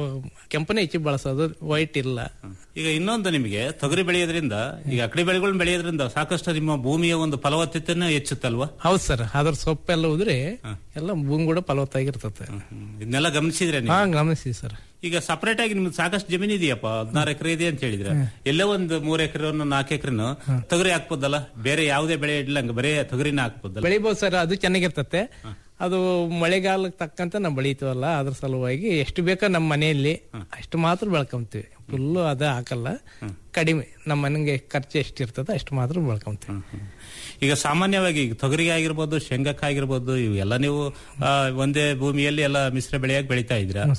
ಕೆಂಪನೇ ಹೆಚ್ಚಿಗೆ ಬಳಸೋದು ವೈಟ್ ಇಲ್ಲ ಈಗ ಇನ್ನೊಂದು ನಿಮಗೆ ತೊಗರಿ ಬೆಳೆಯೋದ್ರಿಂದ ಈಗ ಅಕ್ಕಡಿ ಬೆಳೆಗಳನ್ನ ಬೆಳೆಯೋದ್ರಿಂದ ಸಾಕಷ್ಟು ನಿಮ್ಮ ಭೂಮಿಯ ಒಂದು ಫಲವತ್ತತೆಯನ್ನು ಹೆಚ್ಚುತ್ತಲ್ವಾ ಹೌದು ಸರ್ ಅದ್ರ ಸೊಪ್ಪೆಲ್ಲ ಉದ್ರೆ ಎಲ್ಲ ಭೂಮಿ ಕೂಡ ಫಲವತ್ತಾಗಿರ್ತತೆ ಇದನ್ನೆಲ್ಲ ಗಮನಿಸಿದ್ರೆ ಹಾ ನೀವು ಗಮನಿಸಿ ಸರ್ ಈಗ ಸಪರೇಟ್ ಆಗಿ ನಿಮ್ಗೆ ಸಾಕಷ್ಟು ಜಮೀನು ಇದೆಯಪ್ಪ ಹದಿನಾರು ಎಕರೆ ಇದೆ ಅಂತ ಹೇಳಿದ್ರೆ ಎಲ್ಲೋ ಒಂದು ಮೂರ್ ಎಕರೆ ನಾಲ್ಕು ಎಕರೆನು ತೊಗರಿ ಹಾಕ್ಬೋದಲ್ಲ ಬೇರೆ ಯಾವುದೇ ಬೆಳೆ ಇಡ್ಲಂಗ ಬರೇ ತೊಗರಿನ ಹಾಕ್ಬೋದಲ್ಲ ಬೆಳಿಬೋದು ಸರ್ ಅದು ಚೆನ್ನಾಗಿರ್ತತೆ ಅದು ಮಳೆಗಾಲಕ್ಕೆ ತಕ್ಕಂತೆ ನಾವು ಬೆಳಿತೀವಲ್ಲ ಅದ್ರ ಸಲುವಾಗಿ ಎಷ್ಟು ಬೇಕೋ ನಮ್ಮ ಮನೆಯಲ್ಲಿ ಅಷ್ಟು ಮಾತ್ರ ಬೆಳ್ಕೊಂತೀವಿ ಫುಲ್ಲು ಅದ ಹಾಕಲ್ಲ ಕಡಿಮೆ ನಮ್ಮ ಮನೆಗೆ ಖರ್ಚು ಎಷ್ಟು ಇರ್ತದೆ ಅಷ್ಟು ಮಾತ್ರ ಬೆಳ್ಕೊಂತೀವಿ ಈಗ ಸಾಮಾನ್ಯವಾಗಿ ಈಗ ತೊಗರಿಗೆ ಆಗಿರ್ಬೋದು ಶೇಂಗಕ್ಕೆ ಆಗಿರ್ಬೋದು ಇವೆಲ್ಲ ನೀವು ಆ, ಒಂದೇ ಭೂಮಿಯಲ್ಲಿ ಎಲ್ಲ ಮಿಶ್ರ ಬೆಳೆಯಾಗಿ ಬೆಳಿತಾ ಇದ್ರ ಹ್ಮ್ ಸರ್.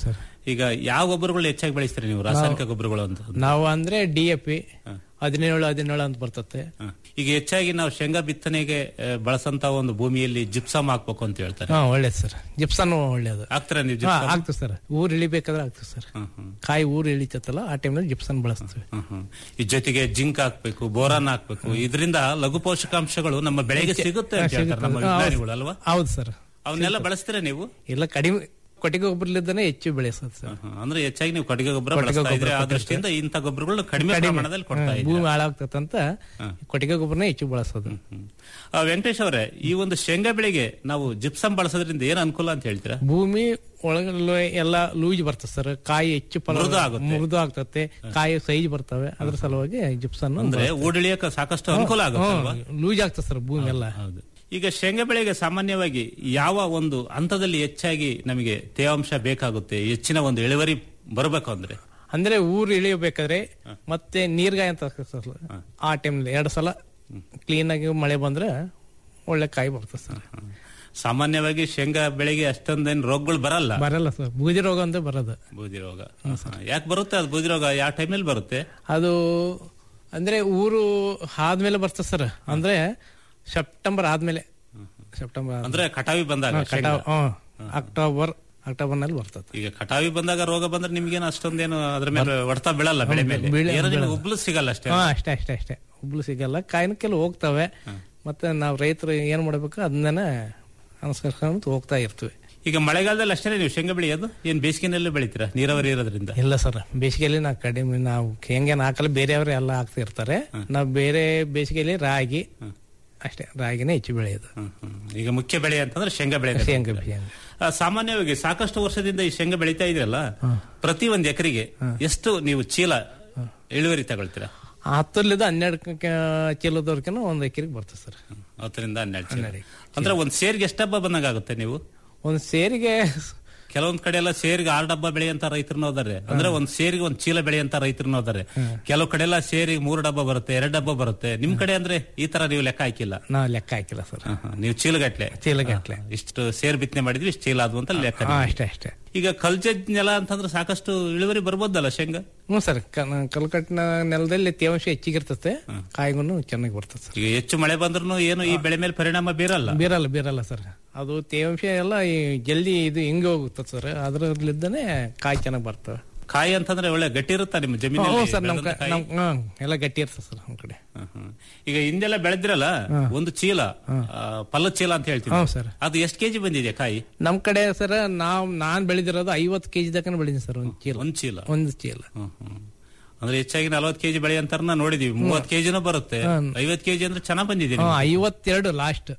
ಈಗ ಯಾವ ಗೊಬ್ಬರಗಳು ಹೆಚ್ಚಾಗಿ ಬೆಳೆಸ್ತೀರಿ ನೀವು ರಾಸಾಯನಿಕ ಗೊಬ್ಬರಗಳು ಅಂತ ನಾವು ಅಂದ್ರೆ ಡಿ ಎ ಪಿ ಹದಿನೇಳು ಹದಿನೇಳು ಅಂತ ಬರ್ತತೆ ಹ. ಈಗ ಹೆಚ್ಚಾಗಿ ನಾವು ಶೇಂಗಾ ಬಿತ್ತನೆಗೆ ಆ, ಬಳಸಂತ ಒಂದು ಭೂಮಿಯಲ್ಲಿ ಜಿಪ್ಸಮ್ ಹಾಕ್ಬೇಕು ಅಂತ ಹೇಳ್ತಾರೆ ಹಾ ಒಳ್ಳೇದು ಸರ್ ಜಿಪ್ಸನ್ ಒಳ್ಳೇದು ಹಾಕ್ತೀರಾ ನೀವು ಹಾ, gypsum? ಆಗ್ತದೆ ಸರ್ ಊರ್ ಇಳಿಬೇಕಾದ್ರೆ ಆಗ್ತದೆ ಸರ್ ಕಾಯಿ ಊರ್ ಇಳಿತತ್ತಲ್ಲ ಆ ಟೈಮ್ನಲ್ಲಿ ಜಿಪ್ಸನ್ ಬಳಸ್ತೀವಿ ಹ್ಮ್, ಹ್ಮ್. ಈ ಜೊತೆಗೆ ಜಿಂಕ್ ಹಾಕ್ಬೇಕು ಬೋರಾನ್ ಹಾಕ್ಬೇಕು ಇದರಿಂದ ಲಘು ಪೋಷಕಾಂಶಗಳು ನಮ್ಮ ಬೆಳೆಗೆ ಸಿಗುತ್ತೆ ಅಂತ ಹೇಳ್ತಾರೆ ನಮ್ಮ ಹಾ, ಹೌದು. ವಿಜ್ಞಾನಿಗಳು ಅಲ್ವಾ ಹೌದು ಸರ್ ಅವನ್ನೆಲ್ಲ ಬಳಸ್ತೀರಾ ನೀವು ಇಲ್ಲ ಕಡಿಮೆ ಕೊಟ್ಟಿಗೆ ಗೊಬ್ಬರಲಿದ್ದಾನೆ ಹೆಚ್ಚು ಬೆಳೆಸೋದು ಸರ್ ಹ, ಅಂದ್ರೆ ಹೆಚ್ಚಾಗಿ ನೀವು ಕಟ್ಟಿಗೆ ಗೊಬ್ಬರ ಕೊಟ್ಟಿಗೆ ಬಳಸ್ತಾ ಇದ್ರೆ ಆ ಗೊಬ್ಬರ ದೃಷ್ಟಿಯಿಂದ ಇಂಥ ಗೊಬ್ಬರಗಳು ಕಡಿಮೆ ಕಡಿಮೆ. ಪ್ರಮಾಣದಲ್ಲಿ ಕೊಡ್ತಾ ಹ್ಮ್, ಇದ್ದೀರಾ ಭೂಮಿ ಹಾಳಾಗ್ತದಂತ ಕೊಟ್ಟಿಗೆ ಗೊಬ್ಬರನೇ ಹೆಚ್ಚು ಬಳಸೋದು ಆ, ವೆಂಕಟೇಶ್ ಅವರೇ ಈ ಒಂದು ಶೇಂಗಾ ಬೆಳೆಗೆ ನಾವು ಜಿಪ್ಸಮ್ ಬಳಸೋದ್ರಿಂದ ಏನ್ ಅನುಕೂಲ ಅಂತ ಹೇಳ್ತೀರಾ ಭೂಮಿ ಒಳಗಡೆ ಎಲ್ಲ ಲೂಜ್ ಬರ್ತದೆ ಸರ್ ಕಾಯಿ ಹೆಚ್ಚು ಫಲ ಮೃದು ಆಗುತ್ತೆ. ಮೃದು ಆಗ್ತತೆ ಕಾಯಿ ಸೈಜ್ ಬರ್ತವೆ ಅದ್ರ ಸಲುವಾಗಿ ಜಿಪ್ಸನ್ ಅಂದ್ರೆ ಊಡಿಳಿಯಕ್ಕೆ ಸಾಕಷ್ಟು ಅನುಕೂಲ ಆಗುತ್ತೆ ಅಲ್ವಾ ಲೂಜ್ ಆಗ್ತದೆ ಸರ್ ಭೂಮಿ ಎಲ್ಲ ಹೌದು ಈಗ ಶೇಂಗಾ ಬೆಳೆಗೆ ಸಾಮಾನ್ಯವಾಗಿ ಯಾವ ಒಂದು ಹಂತದಲ್ಲಿ ಹೆಚ್ಚಾಗಿ ನಮಗೆ ತೇವಾಂಶ ಬೇಕಾಗುತ್ತೆ ಹೆಚ್ಚಿನ ಒಂದು ಇಳುವರಿ ಬರಬೇಕು ಅಂದ್ರೆ ಅಂದ್ರೆ ಊರು ಇಳಿಯಬೇಕಾದ್ರೆ ಮತ್ತೆ ನೀರ್ಗಾಯ ಅಂತ ಆಗ್ತದೆ ಸರ್ ಆ ಟೈಮ್ನಲ್ಲಿ ಎರಡು ಸಲ ಕ್ಲೀನ್ ಆಗಿ ಮಳೆ ಬಂದ್ರೆ ಒಳ್ಳೆ ಕಾಯಿ ಬರ್ತದೆ ಸರ್ ಸಾಮಾನ್ಯವಾಗಿ ಶೇಂಗಾ ಬೆಳೆಗೆ ಅಷ್ಟೊಂದೇನು ರೋಗಗಳು ಬರಲ್ಲ ಬರಲ್ಲ ಸರ್ ಬೂದಿ ರೋಗ ಅಂತ ಬರೋದು ಬೂದಿ ರೋಗ ಯಾಕೆ ಬರುತ್ತೆ ಅದು ಬೂದಿ ರೋಗ ಯಾವ ಟೈಮಲ್ಲಿ ಬರುತ್ತೆ ಅದು ಅಂದ್ರೆ ಊರು ಆದ್ಮೇಲೆ ಬರ್ತದೆ ಸರ್ ಅಂದ್ರೆ ಸೆಪ್ಟೆಂಬರ್ ಆದ್ಮೇಲೆ ಸೆಪ್ಟೆಂಬರ್ ಆದ್ಮೇಲೆ. ಅಂದ್ರೆ ಕಟಾವಿ ಬಂದಾಗ ಹಾ, ಶೇಂಗಾ. ಕಟಾವ್ ಹ್ಮ್. ಅಕ್ಟೋಬರ್ ಅಕ್ಟೋಬರ್ ನಲ್ಲಿ ಬರ್ತದೆ ಈಗ ಕಟಾವಿ ಬಂದಾಗ ರೋಗ ಬಂದ್ರೆ ನಿಮ್ಗೇನು ಅಷ್ಟೊಂದೇನು ಅದ್ರ ಮೇಲೆ ಹೊಡ್ತಾ ಬೀಳಲ್ಲ ಬೆಳೆ ಮೇಲೆ ಬೀಳ- ಏನೋ ನಿಮ್ಗೆ ಬೀಳಲ್ಲ. ಉಬ್ಲು ಸಿಗಲ್ಲ ಅಷ್ಟೇ ಹಾ ಅಷ್ಟೇ ಅಷ್ಟೇ ಅಷ್ಟೇ ಹುಬ್ಳು ಸಿಗಲ್ಲ ಕಾಯಿನ ಕೆಲವು ಹೋಗ್ತವೆ ಮತ್ತೆ ನಾವು ರೈತರು ಏನ್ ಮಾಡ್ಬೇಕು ಅದನ್ನೇ ಅನುಸರಿಸ್ಕೊಂತ ಹೋಗ್ತಾ ಇರ್ತೀವಿ ಈಗ ಮಳೆಗಾಲದಲ್ಲಿ ಅಷ್ಟೇ ನೀವು ಶೇಂಗಾ ಬೆಳೆಯೋದು ಏನ್ ಬೇಸಿಗೆನಲ್ಲೂ ಬೆಳಿತೀರಾ ನೀರಾವರಿ ಇರೋದ್ರಿಂದ ಇಲ್ಲ ಸರ್ ಬೇಸಿಗೆಯಲ್ಲಿ ನಾವು ಕಡಿಮೆ ನಾವು ಹೆಂಗೇನು ಹಾಕಲ್ಲ ಬೇರೆಯವರು ಎಲ್ಲ ಹಾಕ್ತಾ ಇರ್ತಾರೆ ನಾವು ಬೇರೆ ಬೇಸಿಗೆಯಲ್ಲಿ ರಾಗಿ ಅಷ್ಟೇ ರಾಗಿನೇ ಹೆಚ್ಚು ಬೆಳೆಯೋದು ಈಗ ಮುಖ್ಯ ಬೆಳೆ ಅಂತಂದ್ರೆ ಶೇಂಗಾ ಬೆಳೆ ಶೇಂಗಾ ಶೇಂಗಾ ಆ, ಸಾಮಾನ್ಯವಾಗಿ ಸಾಕಷ್ಟು ವರ್ಷದಿಂದ ಈ ಶೇಂಗಾ ಬೆಳೀತಾ ಇದ್ರಲ್ಲ ಪ್ರತಿ ಒಂದ್ ಎಕರೆಗೆ ಎಷ್ಟು ನೀವು ಚೀಲ ಇಳುವರಿ ತಗೊಳ್ತೀರಾ ಹತ್ತರಿಂದ ಹನ್ನೆರಡು ಚೀಲದವರೆಗೂ ಒಂದು ಎಕರೆಗೆ ಬರ್ತದೆ ಸರ್ ಹತ್ತರಿಂದ ಹನ್ನೆರಡು ಚೀಲ ಅಂದ್ರೆ ಒಂದ್ ಸೇರ್ಗೆ ಎಷ್ಟು ಡಬ್ಬ ಬಂದಂಗ ಆಗುತ್ತೆ ನೀವು ಒಂದು ಸೇರಿಗೆ ಕೆಲವೊಂದ್ ಕಡೆ ಎಲ್ಲ ಸೇರಿಗೆ ಆರು ಡಬ್ಬ ಬೆಳೆಯಂತ ರೈತರನ್ನ ಹೋದಾರೆ ಅಂದ್ರೆ ಒಂದ್ ಸೇರಿಗೆ ಒಂದ್ ಚೀಲ ಬೆಳೆಯಂತ ರೈತರನ್ನ ಹೋದಾರೆ ಕೆಲವು ಕಡೆ ಎಲ್ಲ ಸೇರಿಗೆ ಮೂರು ಡಬ್ಬ ಬರುತ್ತೆ ಎರಡು ಡಬ್ಬ ಬರುತ್ತೆ ನಿಮ್ ಕಡೆ ಅಂದ್ರೆ ಈ ತರ ನೀವು ಲೆಕ್ಕ ಹಾಕಿಲ್ಲ ನಾವು ಲೆಕ್ಕ ಹಾಕಿಲ್ಲ ಸರ್ ನೀವು ಚೀಲಗಟ್ಲೆ ಚೀಲಗಟ್ಲೆ. ಹಾ, ಇಷ್ಟು ಸೇರ್ ಬಿತ್ತನೆ ಮಾಡಿದ್ವಿ ಇಷ್ಟು ಚೀಲ ಆದ್ವು ಅಂತ ಲೆಕ್ಕ ಹಾ, ನಿಮ್ಗೆ. ಅಷ್ಟೇ ಅಷ್ಟೇ ಈಗ ಕಲ್ಜದ್ ನೆಲ ಅಂತಂದ್ರೆ ಸಾಕಷ್ಟು ಇಳುವರಿ ಬರ್ಬೋದಲ್ಲ ಶೇಂಗಾ ಹ್ಞೂ ಸರ್ ಕಲ್ಕಟ್ಟಿನ ನೆಲದಲ್ಲಿ ತೇವಾಂಶ ಹೆಚ್ಚಿಗಿರ್ತದೆ ಕಾಯಿಗೂ ಚೆನ್ನಾಗಿ ಬರ್ತದೆ ಸರ್ ಈಗ ಹೆಚ್ಚು ಮಳೆ ಬಂದ್ರು ಏನು ಈ ಬೆಳೆ ಮೇಲೆ ಪರಿಣಾಮ ಬೀರಲ್ಲ ಬೀರಲ್ಲ ಬೀರಲ್ಲ ಸರ್ ಅದು ತೇವಾಂಶ ಎಲ್ಲ ಈ ಜಲ್ದಿ ಇದು ಹಿಂಗೆ ಹೋಗುತ್ತದೆ ಸರ್ ಅದರಲ್ಲಿದ್ದಾನೆ ಕಾಯಿ ಚೆನ್ನಾಗಿ ಬರ್ತವೆ ಕಾಯಿ ಅಂತಂದ್ರೆ ಒಳ್ಳೆ ಗಟ್ಟಿ ಇರುತ್ತಾ ನಿಮ್ಮ ಹ್ಞೂ ಜಮೀನಲ್ಲಿ ಸರ್ ನಮ್ಮ ಬೆಳೆದಂತ ಕಾಯಿ? ನಮ್ ಹ್ಮ್, ಎಲ್ಲ ಗಟ್ಟಿ ಇರ್ತದೆ ಸರ್ ನಮ್ಮ ಕಡೆ ಹ್ಮ್, ಹ್ಮ್. ಈಗ ಹಿಂದೆಲ್ಲ ಬೆಳೆದಿರಲ್ಲ ಒಂದು ಚೀಲ ಆ, ಫಲದ ಚೀಲ ಅಂತ ಹೇಳ್ತೀವಿ ಹ್ಞೂ ಸರ್. ಅದು ಎಷ್ಟು ಕೆಜಿ ಬಂದಿದೆ ಕಾಯಿ ನಮ್ಮ ಕಡೆ ಸರ್ ನಾವು ನಾನ್ ಬೆಳೆದಿರೋದು ಐವತ್ತು ಕೆಜಿ ತನಕ ಬೆಳೆದೀನಿ ಸರ್ ಒಂದು ಚೀಲ ಒಂದ್ ಚೀಲ ಒಂದು ಚೀಲ ಹ್ಮ್, ಹ್ಮ್. ಅಂದ್ರೆ ಹೆಚ್ಚಾಗಿ ನಲವತ್ತು ಕೆಜಿ ಬೆಳೆ ಅಂತಾರ ನೋಡಿದೀವಿ ಮೂವತ್ ಕೆಜಿನೂ ಬರುತ್ತೆ ಐವತ್ ಕೆಜಿ ಅಂದ್ರೆ ಚೆನ್ನಾಗ್ ಬಂದಿದೆ ಹ್ಮ್, ನಿಮ್ಗೆ. ಐವತ್ತೆರಡು ಲಾಸ್ಟ್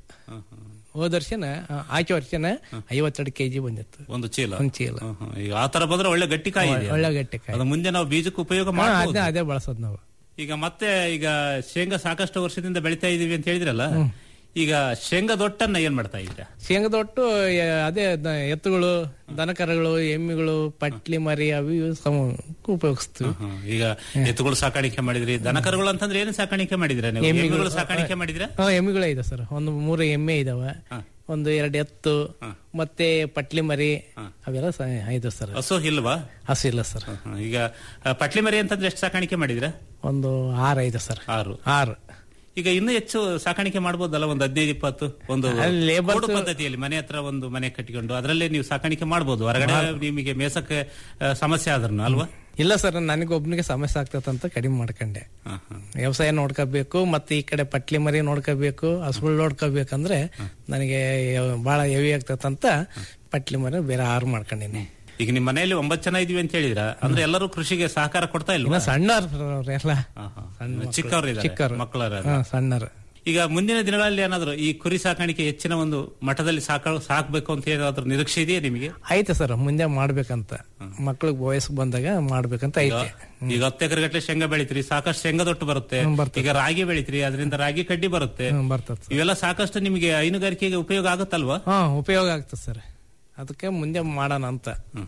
ಹೋದ ವರ್ಷನ ಆ, ಆಚೆ ವರ್ಷನ ಐವತ್ತೆರಡು ಕೆಜಿ ಬಂದಿತ್ತು ಒಂದು ಚೀಲ ಒಂದು ಚೀಲ ಹ್ಮ್, ಹ್ಮ್. ಈಗ ಆ ತರ ಬಂದ್ರೆ ಒಳ್ಳೆ ಗಟ್ಟಿ ಕಾಯಿ ಇದೆ ಒಳ್ಳೆ ಗಟ್ಟಿ ಕಾಯಿ. ಅದು ಮುಂದೆ ನಾವು ಬೀಜಕ್ಕೆ ಉಪಯೋಗ ಹಾ, ಮಾಡಬಹುದು ಅದೇ ಅದೇ ಬಳಸೋದು ನಾವು ಈಗ ಮತ್ತೆ ಈಗ ಶೇಂಗಾ ಸಾಕಷ್ಟು ವರ್ಷದಿಂದ ಬೆಳಿತಾ ಇದೀವಿ ಅಂತ ಹೇಳಿದ್ರಲ್ಲ ಈಗ ಶೇಂಗಾ ದೊಟ್ಟನ್ನ ಏನ್ ಮಾಡ್ತಾ ಇದ್ದೀರಾ ಶೇಂಗದ ಒಟ್ಟು ಎ- ಅದೇ ದ- ಎತ್ತುಗಳು ದನಕರಗಳು ಎಮ್ಮಿಗಳು ಪಟ್ಲಿ ಮರಿ ಅವು ಇವು ಸಮ ಉಪಯೋಗಿಸ್ತೀವಿ ಹ್ಮ್. ಈಗ ಎತ್ತುಗಳು ಸಾಕಾಣಿಕೆ ಮಾಡಿದ್ರಿ ದನಕರುಗಳು ಅಂತಂದ್ರೆ ಏನು ಸಾಕಾಣಿಕೆ ಮಾಡಿದ್ರ ನೀವು ಎಮ್ಮೆಗಳು ಸಾಕಾಣಿಕೆ ಮಾಡಿದ್ರ ಹಾ ಎಮ್ಮಿಗಳೇ ಇದೆ ಸರ್ ಒಂದು ಮೂರು ಎಮ್ಮೆ ಇದಾವೆ ಒಂದು ಎರಡು ಎತ್ತು ಮತ್ತೆ ಪಟ್ಲಿ ಮರಿ ಅವೆಲ್ಲ ಸ- ಇದೆ ಸರ್ ಹಸು ಇಲ್ವಾ ಹಸು ಇಲ್ಲ ಸರ್ ಹ್ಮ್. ಈಗ ಆ, ಪಟ್ಲಿ ಮರಿ ಅಂತಂದ್ರೆ ಎಷ್ಟು ಸಾಕಾಣಿಕೆ ಮಾಡಿದ್ರ ಒಂದು ಆರು ಇದೆ ಸರ್ ಆರು ಆರು ಈಗ ಇನ್ನೂ ಹೆಚ್ಚು ಸಾಕಾಣಿಕೆ ಮಾಡ್ಬೋದಲ್ಲ ಒಂದು ಹದಿನೈದು ಇಪ್ಪತ್ತು ಒಂದು ಅಲ್ಲಿ labours- ಕೋಡು ಪದ್ಧತಿಯಲ್ಲಿ ಮನೆ ಹತ್ರ ಒಂದು ಮನೆ ಕಟ್ಟಿಕೊಂಡು ಅದರಲ್ಲೇ ನೀವು ಸಾಕಾಣಿಕೆ ಮಾಡ್ಬೋದು ಹೊರಗಡೆ ನಿಮಗೆ ಮೇಸಕ್ಕೆ ಆ, ಸಮಸ್ಯೆ ಆದ್ರೂ ಅಲ್ವಾ ಇಲ್ಲ ಸರ್ ನನಗೊಬ್ಬನಿಗೆ ಸಮಸ್ಯೆ ಆಗ್ತದೆ ಅಂತ ಕಡಿಮೆ ಮಾಡ್ಕೊಂಡೆ ವ್ಯವಸಾಯ ನೋಡ್ಕೋಬೇಕು ಮತ್ತೆ ಈ ಕಡೆ ಪಟ್ಲಿ ಮರಿ ನೋಡ್ಕೋಬೇಕು ಹಸುಗಳು ನೋಡ್ಕೋಬೇಕಂದ್ರೆ ನನಗೆ ಯ- ಬಹಳ ಹೆವಿ ಆಗ್ತದಂತ ಪಟ್ಲಿ ಮರಿ ಬೇರೆ ಆರು ಮಾಡ್ಕೊಂಡಿನಿ ಈಗ ನಿಮ್ಮ ಮನೆಯಲ್ಲಿ ಒಂಬತ್ತು ಜನ ಇದೀವಿ ಅಂತ ಹೇಳಿದ್ರ ಅಂದ್ರೆ ಎಲ್ಲರೂ ಕೃಷಿಗೆ ಸಹಕಾರ ಕೊಡ್ತಾ ಇನ್ನ ಇಲ್ವಾ ಸಣ್ಣವ್ರು ಅವ್ರೆಲ್ಲ ಸಣ್ಣ ಮಕ್ಳು. ಚಿಕ್ಕವ್ರು ಚಿಕ್ಕವ್ರು. ಮಕ್ಕಳ ಹಾ, ಸಣ್ಣರು ಈಗ ಮುಂದಿನ ದಿನಗಳಲ್ಲಿ ಏನಾದ್ರು ಈ ಕುರಿ ಸಾಕಾಣಿಕೆ ಹೆಚ್ಚಿನ ಒಂದು ಮಟ್ಟದಲ್ಲಿ ಸಾಕ ಸಾಕ್ಬೇಕು ಅಂತ ಏನಾದ್ರು ನಿರೀಕ್ಷೆ ಇದೆಯಾ ನಿಮಗೆ ಐತೆ ಸರ್ ಮುಂದೆ ಮಾಡ್ಬೇಕಂತ ಮಕ್ಳಿಗೆ ವಯಸ್ಸು ಬಂದಾಗ ಮಾಡ್ಬೇಕಂತ ಐತೆ ಈಗ ಹತ್ತು ಎಕರೆ ಗಟ್ಟಲೆ ಶೇಂಗಾ ಬೆಳಿತೀರಿ ಸಾಕಷ್ಟು ಶೇಂಗಾ ದೊಟ್ಟು ಬರುತ್ತೆ ಈಗ ರಾಗಿ ಬೆಳಿತೀರಿ ಅದರಿಂದ ರಾಗಿ ಕಡ್ಡಿ ಬರುತ್ತೆ ಹ್ಮ್, ಬರ್ತದೆ ಇವೆಲ್ಲ ಸಾಕಷ್ಟು ನಿಮಗೆ ಹೈನುಗಾರಿಕೆಗೆ ಉಪಯೋಗ ಆಗುತ್ತಲ್ವಾ ಹಾ ಉಪಯೋಗ ಆಗ್ತದೆ ಸರ್ ಅದಕ್ಕೆ ಮುಂದೆ ಮಾಡೋಣ ಅಂತ